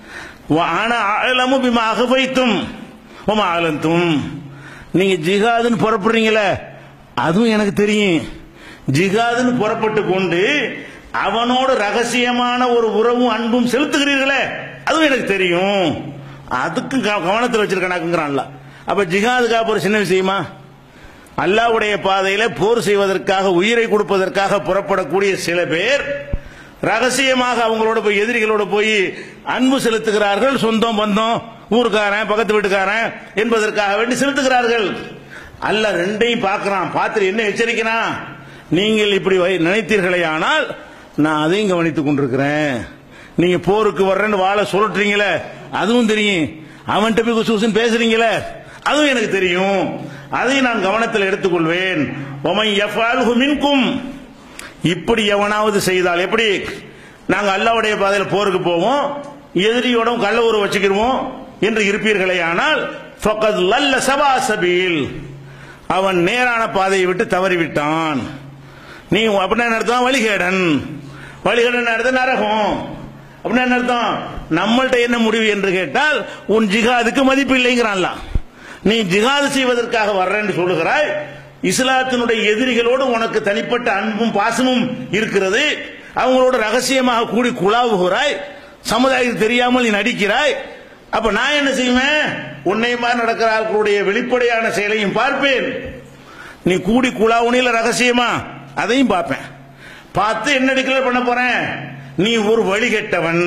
ஆனா அலமு பிமா அகபைத்தும் உமா அலந்தும் நீங்க ஜிஹாதுன்னு புறப்படுறீங்களே அதுவும் எனக்கு தெரியும் ஜிஹாதுன்னு புறப்பட்டு கொண்டு அவனோடு ரகசியமான ஒரு உறவும் அன்பும் செலுத்துகிறீர்களே அதுவும் எனக்கு தெரியும் அதுக்கும் க- கவனத்தில் வச்சிருக்கனாக்குங்கிறான்ல அப்ப ஜிஹாதுக்காக ஒரு சின்ன விஷயமா அல்லாஹ்வுடைய பாதையில போர் செய்வதற்காக உயிரை கொடுப்பதற்காக புறப்படக்கூடிய சில பேர் ரகசியமாக அவங்களோட போய் எதிரிகளோட போய் அன்பு செலுத்துகிறார்கள் சொந்தம் பந்தம் ஊருக்காரன் பக்கத்து வீட்டுக்காரன் என்பதற்காக வேண்டி செலுத்துகிறார்கள் அல்ல ரெண்டையும் பார்க்கறான் பார்த்துட்டு என்ன எச்சரிக்கிறான் நீங்கள் இப்படி வை- நினைத்தீர்களே ஆனால் நான் அதையும் கவனித்துக் கொண்டிருக்கிறேன் நீங்க போருக்கு வர்றேன்னு வாழ சொல்றீங்களே அதுவும் தெரியும் அவன்கிட்ட போய் குசு பேசுறீங்களே அதுவும் எனக்கு தெரியும் அதையும் நான் கவனத்தில் எடுத்துக்கொள்வேன் ஒமை எஃபால்ஹு மின்கும் இப்படி எவனாவது செய்தால் எப்படி நாங்க அல்லாவுடைய பாதையில் போருக்கு போவோம் எதிரியோட கள்ள உறவு வச்சுக்கிருவோம் என்று இருப்பீர்களே ஆனால் ஃபக்கத் லல்ல சபா சபீல் அவன் நேரான பாதையை விட்டு தவறிவிட்டான் நீ அப்படின்னா என்ன அர்த்தம் வழிகேடன் வழிகேடன் அர்த்தம் நரகம் அப்படின்னா என்ன அர்த்தம் நம்மள்ட்ட என்ன முடிவு என்று கேட்டால் உன் ஜிகாதுக்கு மதிப்பு இல்லைங்கிறான்ல நீ ஜிகாது செய்வதற்காக வர்றேன்னு சொல்லுகிறாய் இஸ்லாத்தினுடைய எதிரிகளோடு உனக்கு தனிப்பட்ட அன்பும் பாசமும் இருக்கிறது அவங்களோட ரகசியமாக கூடி குழாவுகிறாய் சமுதாயத்துக்கு தெரியாமல் நீ நடிக்கிறாய் அப்ப நான் என்ன செய்வேன் உன்னை மாதிரி நடக்கிற ஆட்களுடைய வெளிப்படையான செயலையும் பார்ப்பேன் நீ கூடி குழாவுனில ரகசியமா அதையும் பார்ப்பேன் பார்த்து என்ன டிக்ளேர் பண்ண போறேன் நீ ஒரு வழிகெட்டவன்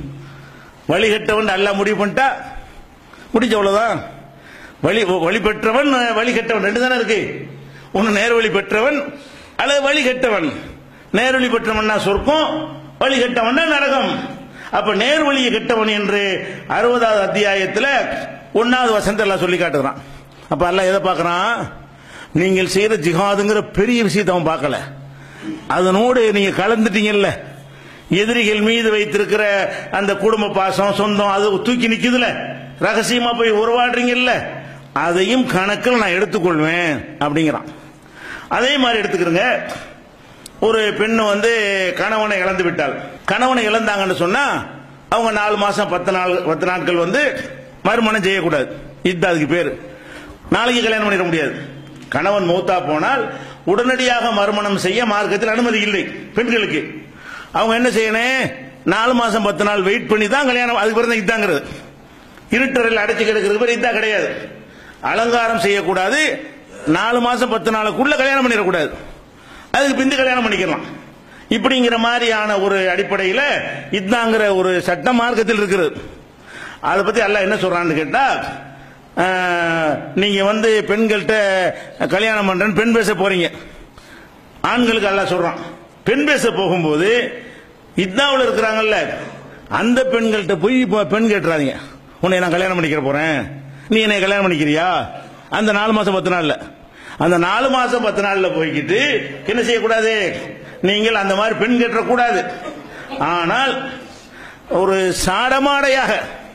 வழிகெட்டவன் நல்லா முடிவு பண்ணிட்டா முடிஞ்ச அவ்வளவுதான் வழி வழி பெற்றவன் வழி கெட்டவன் ரெண்டு தானே இருக்கு ஒன்னு நேர்வழி பெற்றவன் அல்லது வழி கெட்டவன் நேர்வழி பெற்றவன் சொர்க்கம் வழி கெட்டவன் நரகம் அப்ப நேர்வழியை கெட்டவன் என்று அறுபதாவது அத்தியாயத்தில் ஒன்னாவது வசந்த எல்லாம் சொல்லி காட்டுகிறான் அப்ப எல்லாம் எதை பார்க்கறான் நீங்கள் செய்யற ஜிஹாதுங்கிற பெரிய விஷயத்தை அவன் பார்க்கல அதனோடு நீங்க கலந்துட்டீங்கல்ல எதிரிகள் மீது வைத்திருக்கிற அந்த குடும்ப பாசம் சொந்தம் அது தூக்கி நிக்குதுல ரகசியமா போய் உருவாடுறீங்கல்ல அதையும் கணக்கில் நான் எடுத்துக்கொள்வேன் அப்படிங்கிறான் அதே மாதிரி எடுத்துக்கிறங்க ஒரு பெண்ணு வந்து கணவனை இழந்து விட்டாள் கணவனை இழந்தாங்கன்னு சொன்னா அவங்க நாலு மாசம் பத்து நாள் பத்து நாட்கள் வந்து மறுமணம் செய்யக்கூடாது இது அதுக்கு பேரு நாளைக்கு கல்யாணம் பண்ணிட முடியாது கணவன் மூத்தா போனால் உடனடியாக மறுமணம் செய்ய மார்க்கத்தில் அனுமதி இல்லை பெண்களுக்கு அவங்க என்ன செய்யணும் நாலு மாசம் பத்து நாள் வெயிட் பண்ணி தான் கல்யாணம் அதுக்கு பிறகு இதாங்கிறது இருட்டறையில் அடைச்சு கிடக்கிறது பேர் இதா கிடையாது அலங்காரம் செய்யக்கூடாது நாலு மாசம் பத்து நாளுக்குள்ள கல்யாணம் பண்ணிடக்கூடாது அதுக்கு பிந்தி கல்யாணம் பண்ணிக்கலாம் இப்படிங்கிற மாதிரியான ஒரு அடிப்படையில் இதாங்கிற ஒரு சட்ட மார்க்கத்தில் இருக்கிறது அதை பத்தி அல்லாஹ் என்ன சொல்றான்னு கேட்டா ஆஹ், நீங்க வந்து பெண்கள்கிட்ட கல்யாணம் பண்றேன்னு பெண் பேச போறீங்க ஆண்களுக்கு அல்லாஹ் சொல்றான் பெண் பேச போகும்போது இத்தாவில் இருக்கிறாங்கல்ல அந்த பெண்கள்கிட்ட போய் இப்போ பெண் கேட்டுறாதீங்க உன்னை நான் கல்யாணம் பண்ணிக்கிற போறேன் நீ என்னை கல்யாணம் பண்ணிக்கிறியா அந்த நாலு மாசம் பத்து நாள்ல அந்த நாலு மாசம் பத்து நாள்ல போய்கிட்டு என்ன செய்யக்கூடாது நீங்கள் அந்த மாதிரி பெண் கேட்டக்கூடாது ஆனால் ஒரு சாடமாடையாக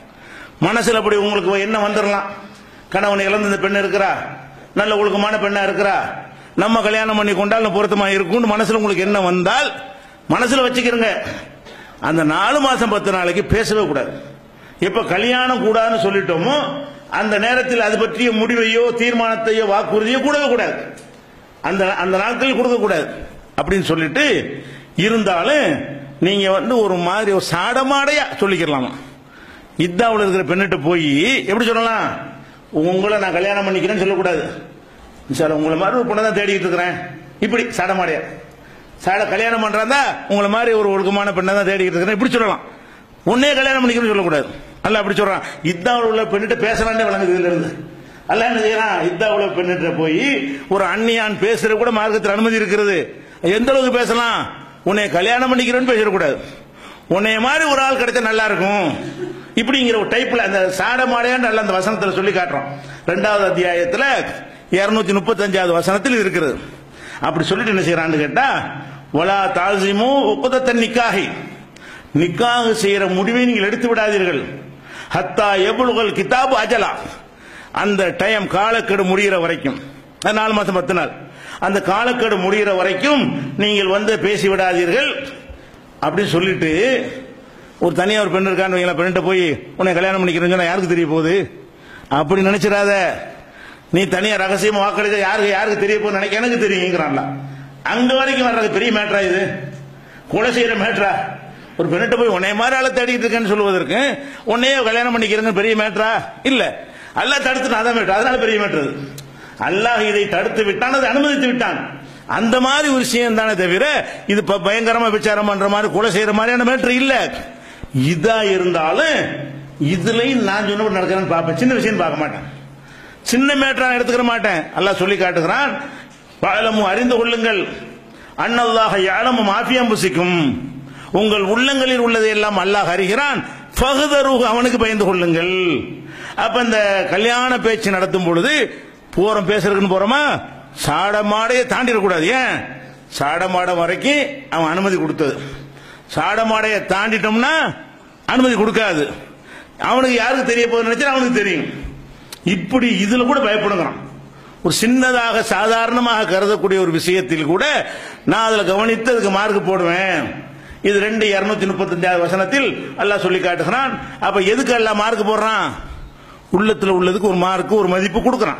மனசுல அப்படி உங்களுக்கு என்ன வந்துடலாம் கணவன் இழந்த இந்த பெண் இருக்கிறா நல்ல ஒழுக்கமான பெண்ணா இருக்கிறா நம்ம கல்யாணம் பண்ணி கொண்டால் நம்ம பொருத்தமா இருக்கும்னு மனசுல உங்களுக்கு என்ன வந்தால் மனசுல வச்சுக்கிறங்க அந்த நாலு மாசம் பத்து நாளைக்கு பேசவே கூடாது எப்ப கல்யாணம் கூடாதுன்னு சொல்லிட்டோமோ அந்த நேரத்தில் அது பற்றிய முடிவையோ தீர்மானத்தையோ வாக்குறுதியோ கூடவே கூடாது அந்த அந்த நாட்களில் கொடுக்க கூடாது அப்படின்னு சொல்லிட்டு இருந்தாலும் நீங்க வந்து ஒரு மாதிரி ஒரு சாடமாடையா சொல்லிக்கிறலாமா இத்தாவில் இருக்கிற பெண்ணிட்ட போய் எப்படி சொல்லலாம் உங்களை நான் கல்யாணம் பண்ணிக்கிறேன்னு சொல்லக்கூடாது சார் உங்களை மாதிரி ஒரு பொண்ணை தான் தேடிட்டு இருக்கிறேன் இப்படி சாடமாடையா சாட கல்யாணம் பண்றாந்தா உங்களை மாதிரி ஒரு ஒழுக்கமான பெண்ணை தான் தேடிட்டு இருக்கிறேன் இப்படி சொல்லலாம் உன்னே கல்யாணம் பண்ணிக்கிறேன்னு சொல்லக்கூடாது அல்ல அப்படி சொல்றான் இத்தாவில் உள்ள பெண்ணிட்ட பேசலான்னே வழங்குது இதுல இருந்து அல்ல என்ன செய்யறான் இத்தாவுல பெண்ணிட்ட போய் ஒரு அந்நியான் பேசுற கூட மார்க்கத்தில் அனுமதி இருக்கிறது எந்த அளவுக்கு பேசலாம் உன்னை கல்யாணம் பண்ணிக்கிறேன்னு பேசிடக்கூடாது உன்னைய மாதிரி ஒரு ஆள் கிடைச்சா நல்லா இருக்கும் இப்படிங்கிற ஒரு டைப்ல அந்த சாட மாடையான்னு அல்ல அந்த வசனத்துல சொல்லி காட்டுறோம் ரெண்டாவது அத்தியாயத்துல இருநூத்தி முப்பத்தஞ்சாவது வசனத்தில் இருக்கிறது அப்படி சொல்லிட்டு என்ன செய்யறான்னு கேட்டா வலா தாசிமு ஒப்புதத்தன் நிக்காகி நிக்காக செய்யற முடிவை நீங்கள் எடுத்து விடாதீர்கள் ஹத்தா எவ்வளவுகள் கிதாபு அஜலா அந்த டைம் காலக்கெடு முடிகிற வரைக்கும் அது நாலு மாசம் பத்து நாள் அந்த காலக்கெடு முடிகிற வரைக்கும் நீங்கள் வந்து பேசி விடாதீர்கள் அப்படின்னு சொல்லிட்டு ஒரு தனியா ஒரு பெண் இருக்கான்னு வைங்களேன் பெண்ணிட்ட போய் உன்னை கல்யாணம் பண்ணிக்கிறேன்னு சொன்னா யாருக்கு தெரிய போகுது அப்படி நினைச்சிடாத நீ தனியா ரகசியமா வாக்களிச்சா யாருக்கு யாருக்கு தெரிய போகுது நினைக்க எனக்கு தெரியுங்கிறான்ல அங்க வரைக்கும் வர்றது பெரிய மேட்ரா இது கொலை செய்யற மேட்ரா ஒரு பெண்ணிட்ட போய் உன்னைய மாதிரி ஆளை தேடிட்டு இருக்கேன்னு சொல்லுவதற்கு உன்னையே கல்யாணம் பண்ணிக்கிறேங்க பெரிய மேட்ரா இல்ல அல்லாஹ் தடுத்து அதான் மேட்ரு அதனால பெரிய மேட்ரு அது. அல்லாஹ் இதை தடுத்து விட்டான் அதை அனுமதித்து விட்டான் அந்த மாதிரி ஒரு விஷயம் தானே தவிர இது இப்ப பயங்கரமா விசாரம் பண்ற மாதிரி கொலை செய்யற மாதிரியான மேட்ரு இல்ல இதா இருந்தாலும் இதுலயும் நான் சொன்ன நடக்கிறேன்னு பார்ப்பேன் சின்ன விஷயம் பார்க்க மாட்டேன் சின்ன மேட்டரா எடுத்துக்கிற மாட்டேன் அல்லாஹ் சொல்லி காட்டுகிறான் பாலமும் அறிந்து கொள்ளுங்கள் அன்னல்லாக யாழமும் ஆஃபியம் புசிக்கும் உங்கள் உள்ளங்களில் உள்ளதை எல்லாம் அல்லாஹ் அறிகிறான் ஃபகுதருஹு அவனுக்கு பயந்து கொள்ளுங்கள் அப்ப இந்த கல்யாண பேச்சு நடத்தும் பொழுது போறோம் பேசுறதுக்குன்னு போறோமா சாடமாடையை தாண்டிடக்கூடாது ஏன் சாடமாடம் வரைக்கும் அவன் அனுமதி கொடுத்தது சாடமாடையை தாண்டிட்டோம்னா அனுமதி கொடுக்காது அவனுக்கு யாருக்கு தெரிய போகுதுன்னு நினைச்சா அவனுக்கு தெரியும் இப்படி இதுல கூட பயப்படுங்கிறான் ஒரு சின்னதாக சாதாரணமாக கருதக்கூடிய ஒரு விஷயத்தில் கூட நான் அதுல கவனித்து அதுக்கு மார்க் போடுவேன் இது ரெண்டு இருநூத்தி முப்பத்தஞ்சாவது வசனத்தில் அல்லாஹ் சொல்லி காட்டுகிறான் அப்ப எதுக்கு அல்லாஹ் மார்க் போடுறான் உள்ளத்துல உள்ளதுக்கு ஒரு மார்க் ஒரு மதிப்பு கொடுக்கறான்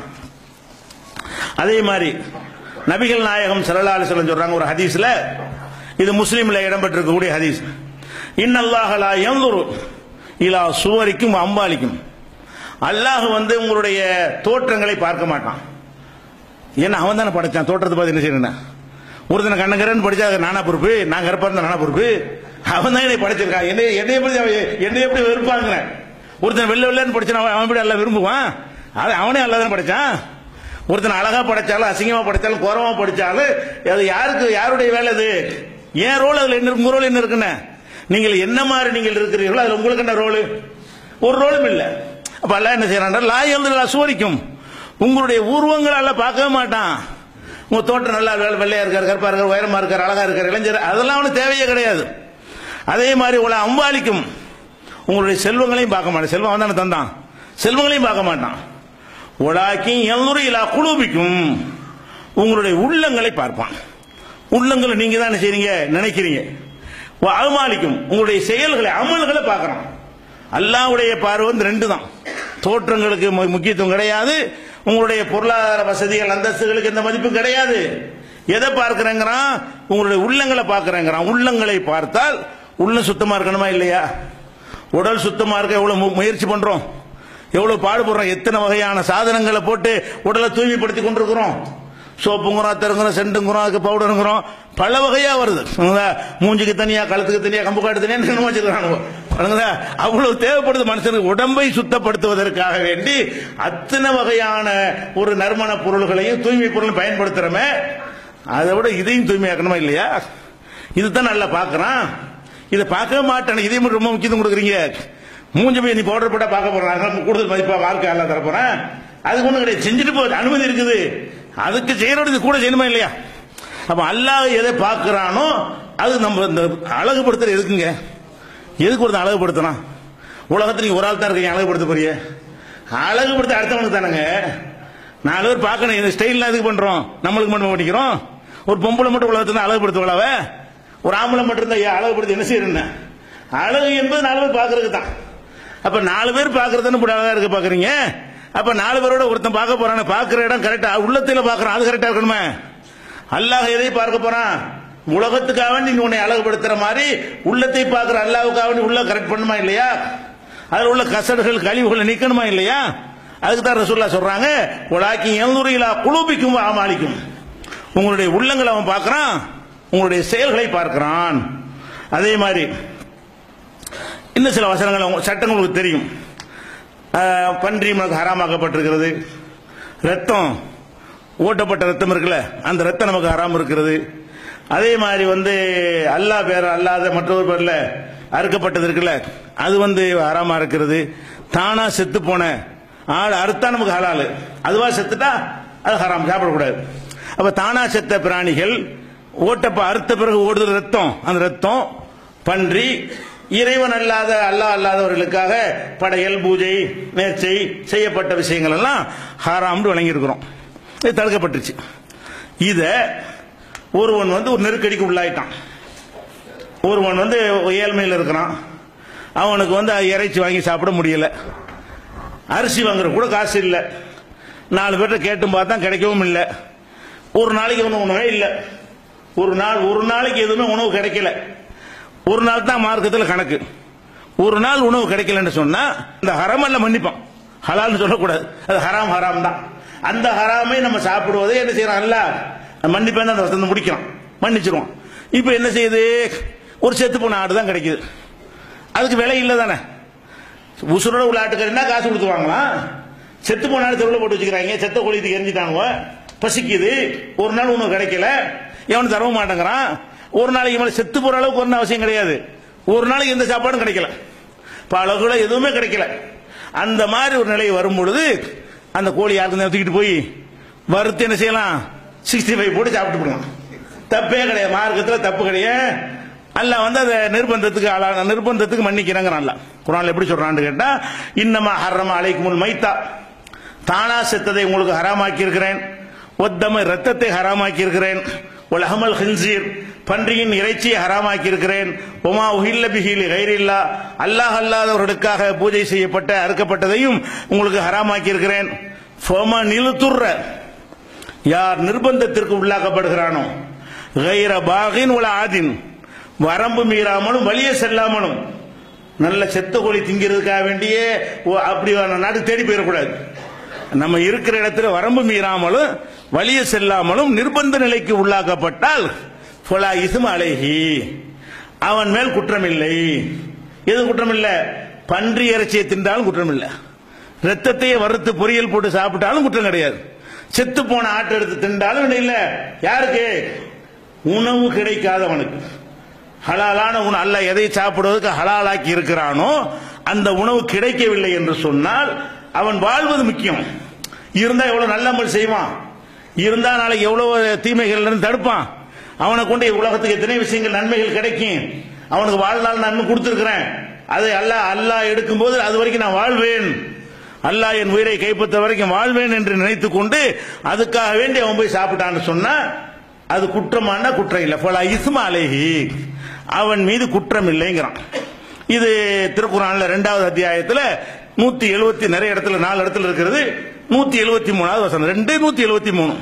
அதே மாதிரி நபிகள் நாயகம் ஸல்லல்லாஹு அலைஹி வஸல்லம் சொல்றாங்க ஒரு ஹதீஸ்ல இது முஸ்லீம்ல இடம்பெற்றிருக்கக்கூடிய ஹதீஸ் இன்னல்லாஹ லா யன்துரு இலா சுவரிக்கும் அம்பாலிக்கும் அல்லாஹ் வந்து உங்களுடைய தோற்றங்களை பார்க்க மாட்டான் ஏன்னா அவன் தானே படைச்சான் தோற்றத்தை பார்த்து என்ன செய்யணும் ஒருத்தனை கண்ணங்கரன்னு படிச்சா அது நானா பொறுப்பு நான் கருப்பா இருந்தா நானா பொறுப்பு அவன் தான் என்னை படைச்சிருக்கான் என்னை என்னை எப்படி அவன் என்னை எப்படி வெறுப்பாங்க ஒருத்தன் வெள்ளை வெள்ளன்னு படிச்சான் அவன் அவன் எப்படி எல்லாம் விரும்புவான் அது அவனே அல்ல தானே படைச்சான் ஒருத்தன் அழகா படைச்சாலும் அசிங்கமா படைச்சாலும் குறவா படிச்சாலும் அது யாருக்கு யாருடைய வேலை அது ஏன் ரோல் அதுல என்ன உங்க ரோல் என்ன இருக்குன்னு நீங்கள் என்ன மாதிரி நீங்கள் இருக்கிறீர்களோ அதுல உங்களுக்கு என்ன ரோல் ஒரு ரோலும் இல்ல அப்ப அல்லாஹ் என்ன செய்யறான் லா எழுந்து சுவரிக்கும் உங்களுடைய உருவங்களை எல்லாம் பார்க்கவே மாட்டான் உங்க தோட்டம் நல்லா வெள்ளை- வெள்ளையா இருக்காரு கருப்பா இருக்காரு உயரமா இருக்காரு அழகா இருக்காரு இளைஞர் அதெல்லாம் அவனுக்கு தேவையே கிடையாது அதே மாதிரி உங்களை அம்பாலிக்கும் உங்களுடைய செல்வங்களையும் பார்க்க மாட்டான் செல்வம் அவன் தானே தந்தான் செல்வங்களையும் பார்க்க மாட்டான் உலாக்கி எல்லோரு இலா குழுபிக்கும் உங்களுடைய உள்ளங்களை பார்ப்பான் உள்ளங்களை நீங்க தான் என்ன செய்றீங்க நினைக்கிறீங்க அமாலிக்கும் உங்களுடைய செயல்களை அமல்களை பார்க்கறான் அல்லாஹ்வுடைய பார்வை வந்து ரெண்டு தான் தோற்றங்களுக்கு மு- முக்கியத்துவம் கிடையாது உங்களுடைய பொருளாதார வசதிகள் அந்தஸ்துகளுக்கு எந்த மதிப்பும் கிடையாது எதை பார்க்கிறேங்கிறான் உங்களுடைய உள்ளங்களை பார்க்கிறேங்கிறான் உள்ளங்களை பார்த்தால் உள்ள சுத்தமா இருக்கணுமா இல்லையா உடல் சுத்தமா இருக்க எவ்வளவு மு- முயற்சி பண்றோம் எவ்வளவு பாடுபடுறோம் எத்தனை வகையான சாதனங்களை போட்டு உடலை தூய்மைப்படுத்தி கொண்டிருக்கிறோம் சோப்புங்கிறோம் தெருங்குறோம் செண்டுங்கிறோம் அதுக்கு பவுடருங்கிறோம் பல வகையா வருது புரியுதா? மூஞ்சிக்கு தனியா கழுத்துக்கு தனியா கம்பு காட்டு தனியா என்னமோ வச்சிருக்கானுங்க புரியுதா? அவ்வளவு தேவைப்படுது மனுஷனுக்கு உடம்பை சுத்தப்படுத்துவதற்காக வேண்டி அத்தனை வகையான ஒரு நறுமண பொருள்களையும் தூய்மை பொருளும் பயன்படுத்துறோமே அதை விட இதையும் தூய்மையாக்கணுமா இல்லையா இதுதான் நல்லா பார்க்கறான் இதை பார்க்கவே மாட்டேன் இதையும் மட்டும் ரொம்ப முக்கியத்துவம் கொடுக்குறீங்க மூஞ்சி போய் நீ பவுடர் போட்டா பார்க்க போறேன் அதனால கூடுதல் மதிப்பா வாழ்க்கை எல்லாம் தர போறேன் அதுக்கு ஒண்ணும் கிடையாது செஞ்சுட்டு போ அனுமதி இருக்குது அதுக்கு செய்யறது கூட செய்யணுமா இல்லையா அப்ப அல்லாஹ் எதை பார்க்கறானோ அது நம்ம இந்த அழகுபடுத்துறது எதுக்குங்க எதுக்கு ஒருத்தன் அழகுபடுத்தணும் உலகத்துல நீங்க ஒரு ஆள் தான் இருக்கீங்க அழகுபடுத்த போறிய அழகுபடுத்த அடுத்தவனுக்கு தானங்க நாலு பேர் பார்க்கணும் இந்த ஸ்டைல்லாம் எதுக்கு பண்றோம் நம்மளுக்கு மட்டும் பண்ணிக்கிறோம் ஒரு பொம்பளை மட்டும் உலகத்துல அழகுபடுத்துவளாவ ஒரு ஆம்பளை மட்டும் இருந்தா ஏன் அழகுபடுத்தி என்ன செய்யறேன்னு அழகு என்பது நாலு பேர் பார்க்கறதுக்கு தான் அப்ப நாலு பேர் பார்க்கறதுன்னு இப்படி அழகா இருக்க பாக்குறீங்க அப்ப நாலு பேரோட ஒருத்தன் பார்க்க போறான்னு பார்க்கிற இடம் கரெக்டா உள்ளத்துல பார்க்கறான் அது கரெக்டா இருக்கணுமே அல்லாஹ் எதை பார்க்க போறான் உலகத்துக்காக வேண்டி நீ உன்னை அழகுபடுத்துற மாதிரி உள்ளத்தை பார்க்கிற அல்லாவுக்காக வேண்டி உள்ள கரெக்ட் பண்ணுமா இல்லையா அதுல உள்ள கசடுகள் கழிவுகளை நீக்கணுமா இல்லையா அதுக்கு தான் ரசூல்லா சொல்றாங்க உலாக்கி எழுநூறுலா குழுபிக்கும் ஆமாளிக்கும் உங்களுடைய உள்ளங்களை அவன் பார்க்கறான் உங்களுடைய செயல்களை பார்க்கிறான் அதே மாதிரி இன்னும் சில வசனங்கள் உங்க- சட்டங்கள் உங்களுக்கு தெரியும் ஆஹ், பன்றி நமக்கு ஹராமாக்கப்பட்டிருக்கிறது ரத்தம் ஓட்டப்பட்ட ரத்தம் இருக்குல்ல அந்த ரத்தம் நமக்கு ஹராம் இருக்கிறது அதே மாதிரி வந்து அல்லாஹ் பேர் அல்லாத மற்றொரு பேர்ல அறுக்கப்பட்டது இருக்குல்ல அது வந்து ஹராமா இருக்கிறது தானா செத்து போன ஆடு அறுத்தா நமக்கு ஹலாலு அதுவா செத்துட்டா அது ஹராம் சாப்பிடக்கூடாது அப்ப தானா செத்த பிராணிகள் ஓட்டப்ப அறுத்த பிறகு ஓடுற ரத்தம் அந்த ரத்தம் பன்றி இறைவன் அல்லாத அல்லாஹ் அல்லாதவர்களுக்காக படையல் பூஜை நேர்ச்சை செய்யப்பட்ட விஷயங்கள் எல்லாம் ஹாராம்னு வழங்கியிருக்கிறோம் இது தடுக்கப்பட்டுருச்சு இத ஒருவன் வந்து ஒரு நெருக்கடிக்கு உள்ளாயிட்டான் ஒருவன் வந்து ஏழ்மையில் இருக்கிறான் அவனுக்கு வந்து இறைச்சி வாங்கி சாப்பிட முடியல அரிசி வாங்குற கூட காசு இல்லை நாலு பேர்ட்ட கேட்டும் பார்த்தா கிடைக்கவும் இல்லை ஒரு நாளைக்கு ஒன்றும் உணவே இல்லை ஒரு நாள் ஒரு நாளைக்கு எதுவுமே உணவு கிடைக்கல ஒரு நாள் தான் மார்க்கத்தில் கணக்கு ஒரு நாள் உணவு கிடைக்கலன்னு சொன்னா இந்த ஹரமல்ல மன்னிப்பான் ஹலால்னு சொல்லக்கூடாது அது ஹராம் ஹராம் தான் அந்த ஹராமை நம்ம சாப்பிடுவதை என்ன செய்யறோம் அல்ல மன்னிப்பேன் அந்த வசனம் முடிக்கிறோம் மன்னிச்சிருவோம் இப்போ என்ன செய்யுது ஒரு செத்து போன ஆடு தான் கிடைக்குது அதுக்கு விலை இல்லை தானே உசுரோட உள்ள ஆட்டுக்கறினா காசு கொடுத்து வாங்கலாம் செத்து போன ஆடு தெருவில் போட்டு வச்சுக்கிறாங்க செத்த கோழி இதுக்கு எரிஞ்சிட்டாங்க பசிக்குது ஒரு நாள் உணவு கிடைக்கல எவனும் தரவும் மாட்டேங்கிறான் ஒரு நாளைக்கு மேல செத்து போற அளவுக்கு ஒன்றும் அவசியம் கிடையாது ஒரு நாளைக்கு எந்த சாப்பாடும் கிடைக்கல பல கூட எதுவுமே கிடைக்கல அந்த மாதிரி ஒரு நிலை வரும் பொழுது அந்த கோழி யாருக்கு தூக்கிட்டு போய் வறுத்து என்ன செய்யலாம் சிக்ஸ்டி ஃபைவ் போட்டு சாப்பிட்டு போடலாம் தப்பே கிடையாது மார்க்கத்தில் தப்பு கிடையாது அல்ல வந்து அதை நிர்பந்தத்துக்கு ஆளா- நிர்பந்தத்துக்கு மன்னிக்கிறாங்க அல்ல குரான்ல எப்படி சொல்றான்னு கேட்டா இன்னமா ஹர்ரம அலைக்குமுல் மைத்தா தானா செத்ததை உங்களுக்கு ஹராமாக்கி இருக்கிறேன் ஒத்தம ரத்தத்தை ஹராமாக்கி இருக்கிறேன் உலகமல் ஹின்சீர் பன்றியின் இறைச்சியை ஹராமாக்கி இருக்கிறேன் உமா உஹில்ல பிஹிலி கைரில்லா அல்லாஹ் அல்லாதவர்களுக்காக பூஜை செய்யப்பட்ட அறுக்கப்பட்டதையும் உங்களுக்கு ஹராமாக்கி இருக்கிறேன் ஃபோமா நிலுத்துர்ற யார் நிர்பந்தத்திற்கு உள்ளாக்கப்படுகிறானோ கைர பாகின் உல ஆதின் வரம்பு மீறாமலும் வழியே செல்லாமலும் நல்ல செத்த கோழி திங்கிறதுக்காக வேண்டியே ஓ, அப்படி நாடு தேடி போயிடக்கூடாது நம்ம இருக்கிற இடத்துல வரம்பு மீறாமலும் வழியே செல்லாமலும் நிர்பந்த நிலைக்கு உள்ளாக்கப்பட்டால் ஃபொலா இசும் அலைஹி அவன் மேல் குற்றம் இல்லை எது குற்றம் இல்லை பன்றி இறைச்சியை தின்றாலும் குற்றம் இல்லை ரத்தத்தையே வறுத்து பொரியல் போட்டு சாப்பிட்டாலும் குற்றம் கிடையாது செத்து போன ஆட்டை எடுத்து தின்றாலும் இல்லை இல்ல யாருக்கு உணவு கிடைக்காதவனுக்கு ஹலாலான உணவு அல்ல எதை சாப்பிடுவதற்கு ஹலாலாக்கி இருக்கிறானோ அந்த உணவு கிடைக்கவில்லை என்று சொன்னால் அவன் வாழ்வது முக்கியம் இருந்தா எவ்வளவு நல்ல அமல் செய்வான் இருந்தா நாளைக்கு எவ்வளவு தீமைகள் இருந்து தடுப்பான் அவனை கொண்டு உலகத்துக்கு எத்தனை விஷயங்கள் நன்மைகள் கிடைக்கும் அவனுக்கு வாழ்நாள் நன்மை கொடுத்திருக்கிறேன் அதை அல்லாஹ் அல்லாஹ் எடுக்கும்போது அது வரைக்கும் நான் வாழ்வேன் அல்லாஹ் என் உயிரை கைப்பற்ற வரைக்கும் வாழ்வேன் என்று நினைத்துக் கொண்டு அதுக்காக வேண்டி அவன் போய் சாப்பிட்டான்னு சொன்னா அது குற்றமான குற்றம் இல்லை போல இஸ்மா அலேஹி அவன் மீது குற்றம் இல்லைங்கிறான் இது திருக்குறான்ல ரெண்டாவது அத்தியாயத்துல நூத்தி எழுபத்தி நிறைய இடத்துல நாலு இடத்துல இருக்கிறது நூத்தி எழுபத்தி மூணாவது வசனம் ரெண்டு நூத்தி எழுபத்தி மூணு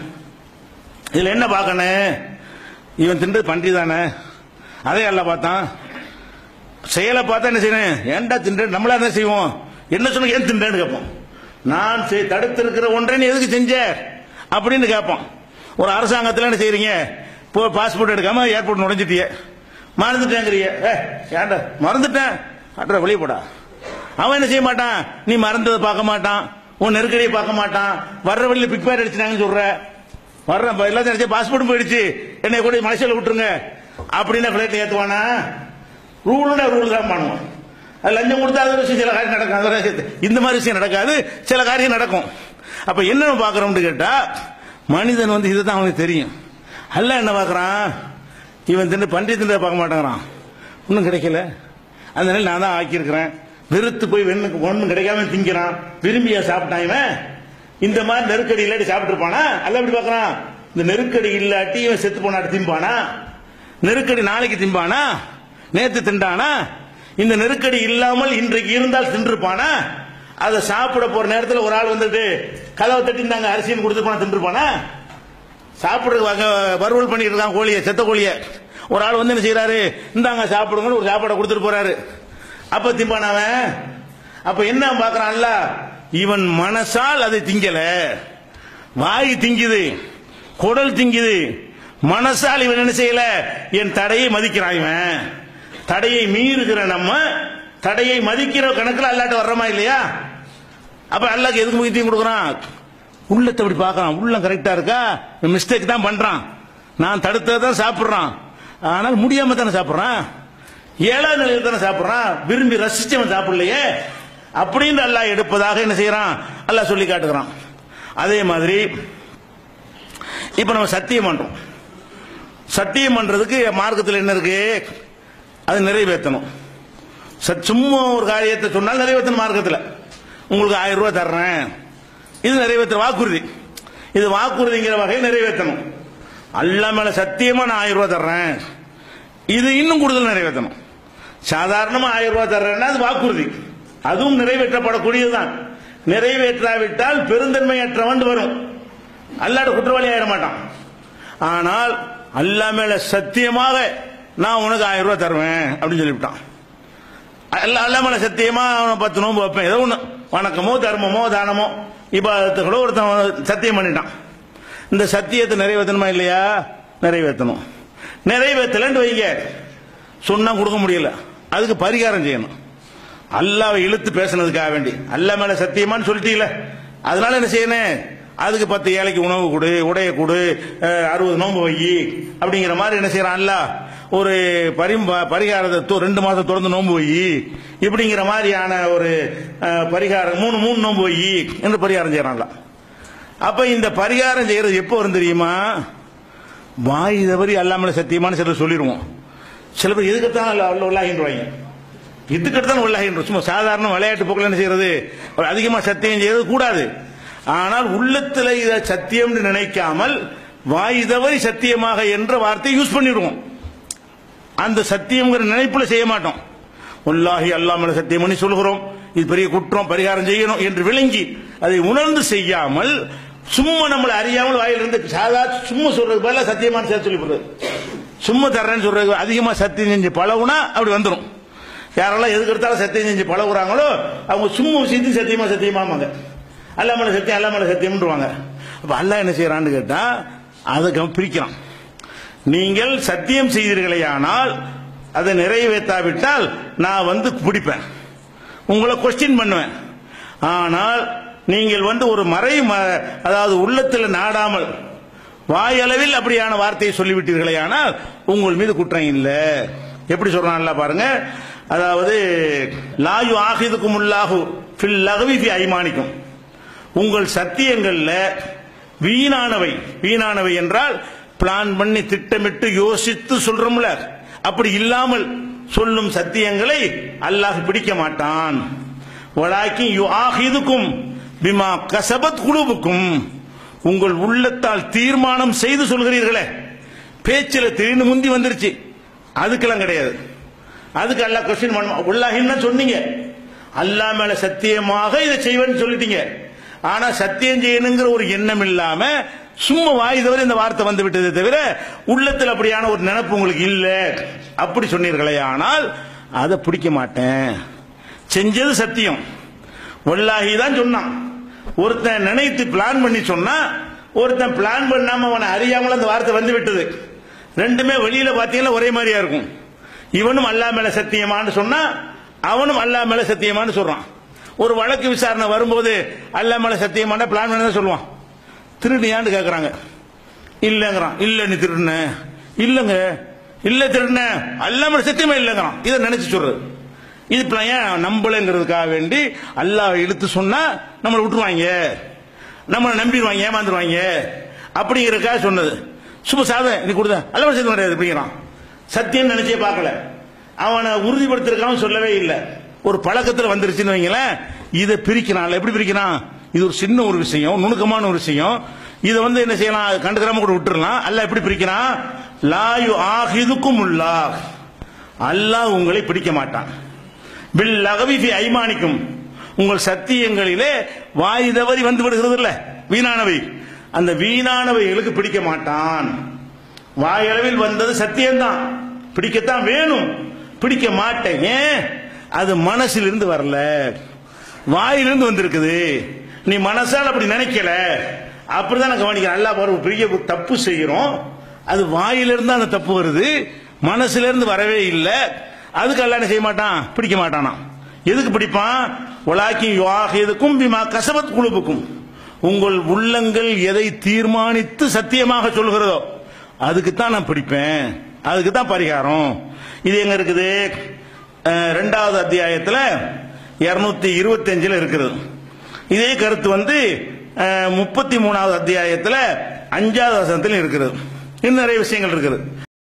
இதுல என்ன பார்க்கணும் இவன் தின்றது பன்றி தானே அதே அல்ல பார்த்தான் செயலை பார்த்தா என்ன செய்யணும் ஏன்டா தின்ற நம்மளா என்ன செய்வோம் என்ன சொன்ன ஏன் தின்றேன்னு கேட்போம் நான் செய்- தடுத்திருக்கிற ஒன்றை நீ எதுக்கு செஞ்ச அப்படின்னு கேட்போம் ஒரு அரசாங்கத்தில் என்ன செய்றீங்க இப்போ பாஸ்போர்ட் எடுக்காம ஏர்போர்ட் நுழைஞ்சிட்டிய மறந்துட்டேங்கிறிய ஏ ஏன்டா மறந்துட்டேன் அட்ரா வெளியே போடா அவன் என்ன செய்ய மாட்டான் நீ மறந்ததை பார்க்க மாட்டான் உன் நெருக்கடியை பார்க்க மாட்டான் வர்ற வழியில பிக் பேர் அடிச்சிட்டாங்கன்னு சொல்ற வர்றேன் இப்ப எல்லாத்தையும் அடிச்சு பாஸ்போர்ட்டும் போயிடுச்சு என்னை கூட மலேசியால விட்டுருங்க அப்படின்னு பிளைட்ல ஏத்துவானா ரூல்னா ரூல் தான் பண்ணுவோம் அது லஞ்சம் கொடுத்தா அது ஒரு விஷயம் சில காரியம் நடக்கும் அது ஒரு விஷயத்து. இந்த மாதிரி விஷயம் நடக்காது சில காரியம் நடக்கும் அப்ப என்ன பாக்குறோம்னு கேட்டா மனிதன் வந்து இதுதான் அவனுக்கு தெரியும் அல்ல என்ன பார்க்கறான் இவன் தின்னு பன்றி தின்ற பார்க்க மாட்டேங்கிறான் ஒன்றும் கிடைக்கல அந்த நிலை நான் தான் ஆக்கியிருக்கிறேன் வெறுத்து போய் வெண்ணுக்கு ஒன்றும் கிடைக்காம திங்கிறான் விரும்பியா சாப்பிட்டான் இவன் இந்த மாதிரி நெருக்கடி இல்லாட்டி சாப்பிட்டுருப்பானா அல்ல எப்படி பார்க்கறான் இந்த நெருக்கடி இல்லாட்டி இவன் செத்து போனாட்டி திம்பானா நெருக்கடி நாளைக்கு திம்பானா நேத்து திண்டானா இந்த நெருக்கடி இல்லாமல் இன்றைக்கு இருந்தால் தின்றுப்பானா அதை சாப்பிட போற நேரத்தில் ஒரு ஆள் வந்துட்டு கதவை தட்டி இருந்தாங்க அரிசின்னு கொடுத்து போனா தின்றுப்பானா சாப்பிடுறது வாங்க வறுவல் பண்ணிட்டு இருக்கான் கோழியை செத்த கோழியை ஒரு ஆள் வந்து என்ன செய்யறாரு இந்தாங்க சாப்பிடுங்கன்னு ஒரு சாப்பாடை கொடுத்துட்டு போறாரு அப்ப திம்பான் அவன் அப்ப என்ன பாக்குறான்ல இவன் மனசால் அதை திங்கல வாய் திங்குது குடல் திங்குது மனசால் இவன் என்ன செய்யல என் தடையை மதிக்கிறான் இவன் தடையை மீறுகிற நம்ம தடையை மதிக்கிற கணக்குல அல்லாட்ட வர்றோமா இல்லையா அப்ப அல்லாக்கு எதுக்கு முக்கியத்துவம் கொடுக்குறான் உள்ளத்தை அப்படி பார்க்கறான் உள்ளம் கரெக்டா இருக்கா மிஸ்டேக் தான் பண்றான் நான் தடுத்ததை தான் சாப்பிடுறான் ஆனால் முடியாம தானே சாப்பிடுறான் ஏழாவது நிலையில் தானே சாப்பிடுறான் விரும்பி ரசிச்சவன் சாப்பிடலையே அப்படின்னு அல்லாஹ் எடுப்பதாக என்ன செய்யறான் அல்லாஹ் சொல்லி காட்டுகிறான் அதே மாதிரி இப்ப நம்ம சத்தியம் பண்றோம் சத்தியம் பண்றதுக்கு மார்க்கத்தில் என்ன இருக்கு அது நிறைவேற்றணும் சத்- சும்மா ஒரு காரியத்தை சொன்னால் நிறைவேற்றணும் மார்க்கத்தில் உங்களுக்கு ஆயிரம் ரூபாய் தர்றேன் இது நிறைவேற்ற வாக்குறுதி இது வாக்குறுதிங்கிற வகையில் நிறைவேற்றணும் அல்லா மேல சத்தியமா நான் ஆயிரம் ரூபாய் தர்றேன் இது இன்னும் கூடுதல் நிறைவேற்றணும் சாதாரணமா ஆயிரம் ரூபாய் தர்றேன்னா அது வாக்குறுதி அதுவும் நிறைவேற்றப்படக்கூடியதுதான் நிறைவேற்றாவிட்டால் பெருந்தன்மையற்றவன் வரும் அல்லாட குற்றவாளி ஆயிட மாட்டான் ஆனால் அல்லா மேல சத்தியமாக நான் உனக்கு ஆயிரம் ரூபாய் தருவேன் அப்படின்னு சொல்லிவிட்டான் அல்ல அல்ல மேல சத்தியமா அவன் பத்து நோன்பு வைப்பேன் ஏதோ ஒண்ணு வணக்கமோ தர்மமோ தானமோ இபாதத்துகளோ ஒருத்தன் சத்தியம் பண்ணிட்டான் இந்த சத்தியத்தை நிறைவேற்றணுமா இல்லையா நிறைவேற்றணும் நிறைவேற்றலன்னு வைங்க சொன்னா கொடுக்க முடியல அதுக்கு பரிகாரம் செய்யணும் அல்லாவை இழுத்து பேசுனதுக்காக வேண்டி அல்லா மேல சத்தியமான்னு சொல்லிட்டீல அதனால என்ன செய்யணும் அதுக்கு பத்து ஏழைக்கு உணவு கொடு உடைய கொடு அஹ், அறுபது நோன்பு வை அப்படிங்கிற மாதிரி என்ன செய்யறான் அல்ல ஒரு பரிம் பரிகாரத்தை தொ- ரெண்டு மாசம் தொடர்ந்து நோன்பு வை இப்படிங்கிற மாதிரியான ஒரு அஹ், பரிகாரம் மூணு மூணு நோன்பு வை என்று பரிகாரம் செய்யறான்ல அப்ப இந்த பரிகாரம் செய்யறது எப்போ வரும் தெரியுமா வாய் தவறி அல்லாமல சத்தியமான சிலர் சொல்லிடுவோம் சில பேர் எதுக்குத்தான் அல்ல உள்ளாகின்றாங்க இதுக்கிட்ட உள்ளாகின்றோம் சும்மா சாதாரண விளையாட்டு போக்கில் என்ன செய்யறது ஒரு அதிகமா சத்தியம் செய்யறது கூடாது ஆனால் உள்ளத்துல இதை சத்தியம்னு நினைக்காமல் வாய் தவறி சத்தியமாக என்ற வார்த்தையை யூஸ் பண்ணிடுவோம் அந்த சத்தியம்ங்கிற நினைப்புல செய்ய மாட்டோம் உல்லாஹி அல்லாமல் சத்தியம் பண்ணி சொல்கிறோம் இது பெரிய குற்றம் பரிகாரம் செய்யணும் என்று விளங்கி அதை உணர்ந்து செய்யாமல் சும்மா நம்மளை அறியாமல் வாயிலிருந்து சாதா சும்மா சொல்றது பதிலா சத்தியமான சேர்த்து சொல்லி போடுறது சும்மா தர்றேன்னு சொல்றது அதிகமா சத்தியம் செஞ்சு பழகுனா அப்படி வந்துடும் யாரெல்லாம் எதுக்கு எடுத்தாலும் சத்தியம் செஞ்சு பழகுறாங்களோ அவங்க சும்மா விஷயத்தையும் சத்தியமா சத்தியமாமாங்க அல்லாமல சத்தியம் அல்லாமல சத்தியம்ன்றவாங்க அப்ப அல்லாஹ் என்ன செய்யறான்னு கேட்டா அதை கவ- பிரிக்கிறான் நீங்கள் சத்தியம் செய்தீர்களேயானால் அதை நிறைவேற்றாவிட்டால் நான் வந்து பிடிப்பேன் உங்களை கொஸ்டின் பண்ணுவேன் ஆனால் நீங்கள் வந்து ஒரு மறை ம- அதாவது உள்ளத்தில் நாடாமல் வாயளவில் அப்படியான வார்த்தையை சொல்லிவிட்டீர்களே ஆனால் உங்கள் மீது குற்றம் இல்லை எப்படி சொல்றான்ல பாருங்க அதாவது லாயு ஆகிதுக்கும் உள்ளாகு ஃபில் லகவி ஃபி ஐமானிக்கும் உங்கள் சத்தியங்கள்ல வீணானவை வீணானவை என்றால் பிளான் பண்ணி திட்டமிட்டு யோசித்து சொல்றோம்ல அப்படி இல்லாமல் சொல்லும் சத்தியங்களை அல்லாஹ் பிடிக்க மாட்டான் வலாக்கி யு ஆகிதுக்கும் பிமா கசபத் குழுவுக்கும் உங்கள் உள்ளத்தால் தீர்மானம் செய்து சொல்கிறீர்களே பேச்சில் திடீர்னு முந்தி வந்துருச்சு அதுக்கெல்லாம் கிடையாது அதுக்கு அல்லாஹ் கொஸ்டின் பண்ண உள்ளாகின்னு சொன்னீங்க அல்லாஹ் மேல சத்தியமாக இதை செய்வேன்னு சொல்லிட்டீங்க ஆனா சத்தியம் செய்யணுங்கிற ஒரு எண்ணம் இல்லாம சும்மா வாய் தவிர இந்த வார்த்தை வந்து விட்டதே தவிர உள்ளத்தில் அப்படியான ஒரு நினைப்பு உங்களுக்கு இல்ல அப்படி சொன்னீர்களே ஆனால் அதை பிடிக்க மாட்டேன் செஞ்சது சத்தியம் வல்லாஹி தான் சொன்னான் ஒருத்தன் நினைத்து பிளான் பண்ணி சொன்னா ஒருத்தன் பிளான் பண்ணாம அவனை அறியாமல் அந்த வார்த்தை வந்து விட்டது ரெண்டுமே வெளியில பாத்தீங்கன்னா ஒரே மாதிரியா இருக்கும் இவனும் அல்லா மேல சத்தியமான்னு சொன்னா அவனும் அல்லா மேல சத்தியமான்னு சொல்றான் ஒரு வழக்கு விசாரணை வரும்போது அல்லா மேல சத்தியமான பிளான் பண்ணி சொல்லுவான் திருடியான்னு கேக்குறாங்க இல்லங்கிறான் இல்ல நீ திருடுன இல்லங்க இல்ல திருடுன அல்லா மேல சத்தியமா இல்லங்கிறான் இதை நினைச்சு சொல்றது இது இப்ப ஏன் நம்பலங்கிறதுக்காக வேண்டி அல்லாஹ் இழுத்து சொன்னா நம்மளை விட்டுருவாங்க நம்மளை நம்பிடுவாங்க ஏமாந்துருவாங்க அப்படிங்கறதுக்காக சொன்னது சும்மா சாத நீ கொடுத்த அல்ல சத்தியம் கிடையாது அப்படிங்கிறான் சத்தியம் நினைச்சே பார்க்கல அவனை உறுதிப்படுத்திருக்கான்னு சொல்லவே இல்லை ஒரு பழக்கத்தில் வந்துருச்சுன்னு வைங்களேன் இதை பிரிக்கிறான் எப்படி பிரிக்கிறான் இது ஒரு சின்ன ஒரு விஷயம் நுணுக்கமான ஒரு விஷயம் இதை வந்து என்ன செய்யலாம் கண்டுக்கிறாம கூட விட்டுறலாம் அல்ல எப்படி பிரிக்கிறான் லாயு ஆகிதுக்கும் உள்ளா அல்லாஹ் உங்களை பிடிக்க மாட்டான் பில் லகவி ஃபி ஐமானிக்கும் உங்கள் சத்தியங்களிலே வாய் தவறி வந்து விடுகிறது இல்ல வீணானவை அந்த வீணானவைகளுக்கு பிடிக்க மாட்டான் வாயளவில் வந்தது சத்தியம்தான் பிடிக்கத்தான் வேணும் பிடிக்க மாட்டேன் ஏன் அது மனசிலிருந்து வரல வாயிலிருந்து வந்திருக்குது நீ மனசால் அப்படி நினைக்கல அப்படிதான் நான் கவனிக்கிறேன் அல்லா பாரு ஒரு பெரிய ஒரு தப்பு செய்யறோம் அது வாயிலிருந்து அந்த தப்பு வருது மனசுல இருந்து வரவே இல்லை அதுக்கு அல்ல என்ன செய்ய மாட்டான் பிடிக்க மாட்டானா எதுக்கு பிடிப்பான் உலாக்கி யுவாகியதுக்கும் பிமா கசபத் குழுப்புக்கும் உங்கள் உள்ளங்கள் எதை தீர்மானித்து சத்தியமாக சொல்கிறதோ அதுக்கு தான் நான் பிடிப்பேன் அதுக்கு தான் பரிகாரம் இது எங்க இருக்குது அஹ், ரெண்டாவது அத்தியாயத்துல இருநூத்தி இருபத்தி அஞ்சுல இருக்கிறது இதே கருத்து வந்து முப்பத்தி மூணாவது அத்தியாயத்துல அஞ்சாவது வசனத்தில் இருக்கிறது இன்னும் நிறைய விஷயங்கள் இருக்குது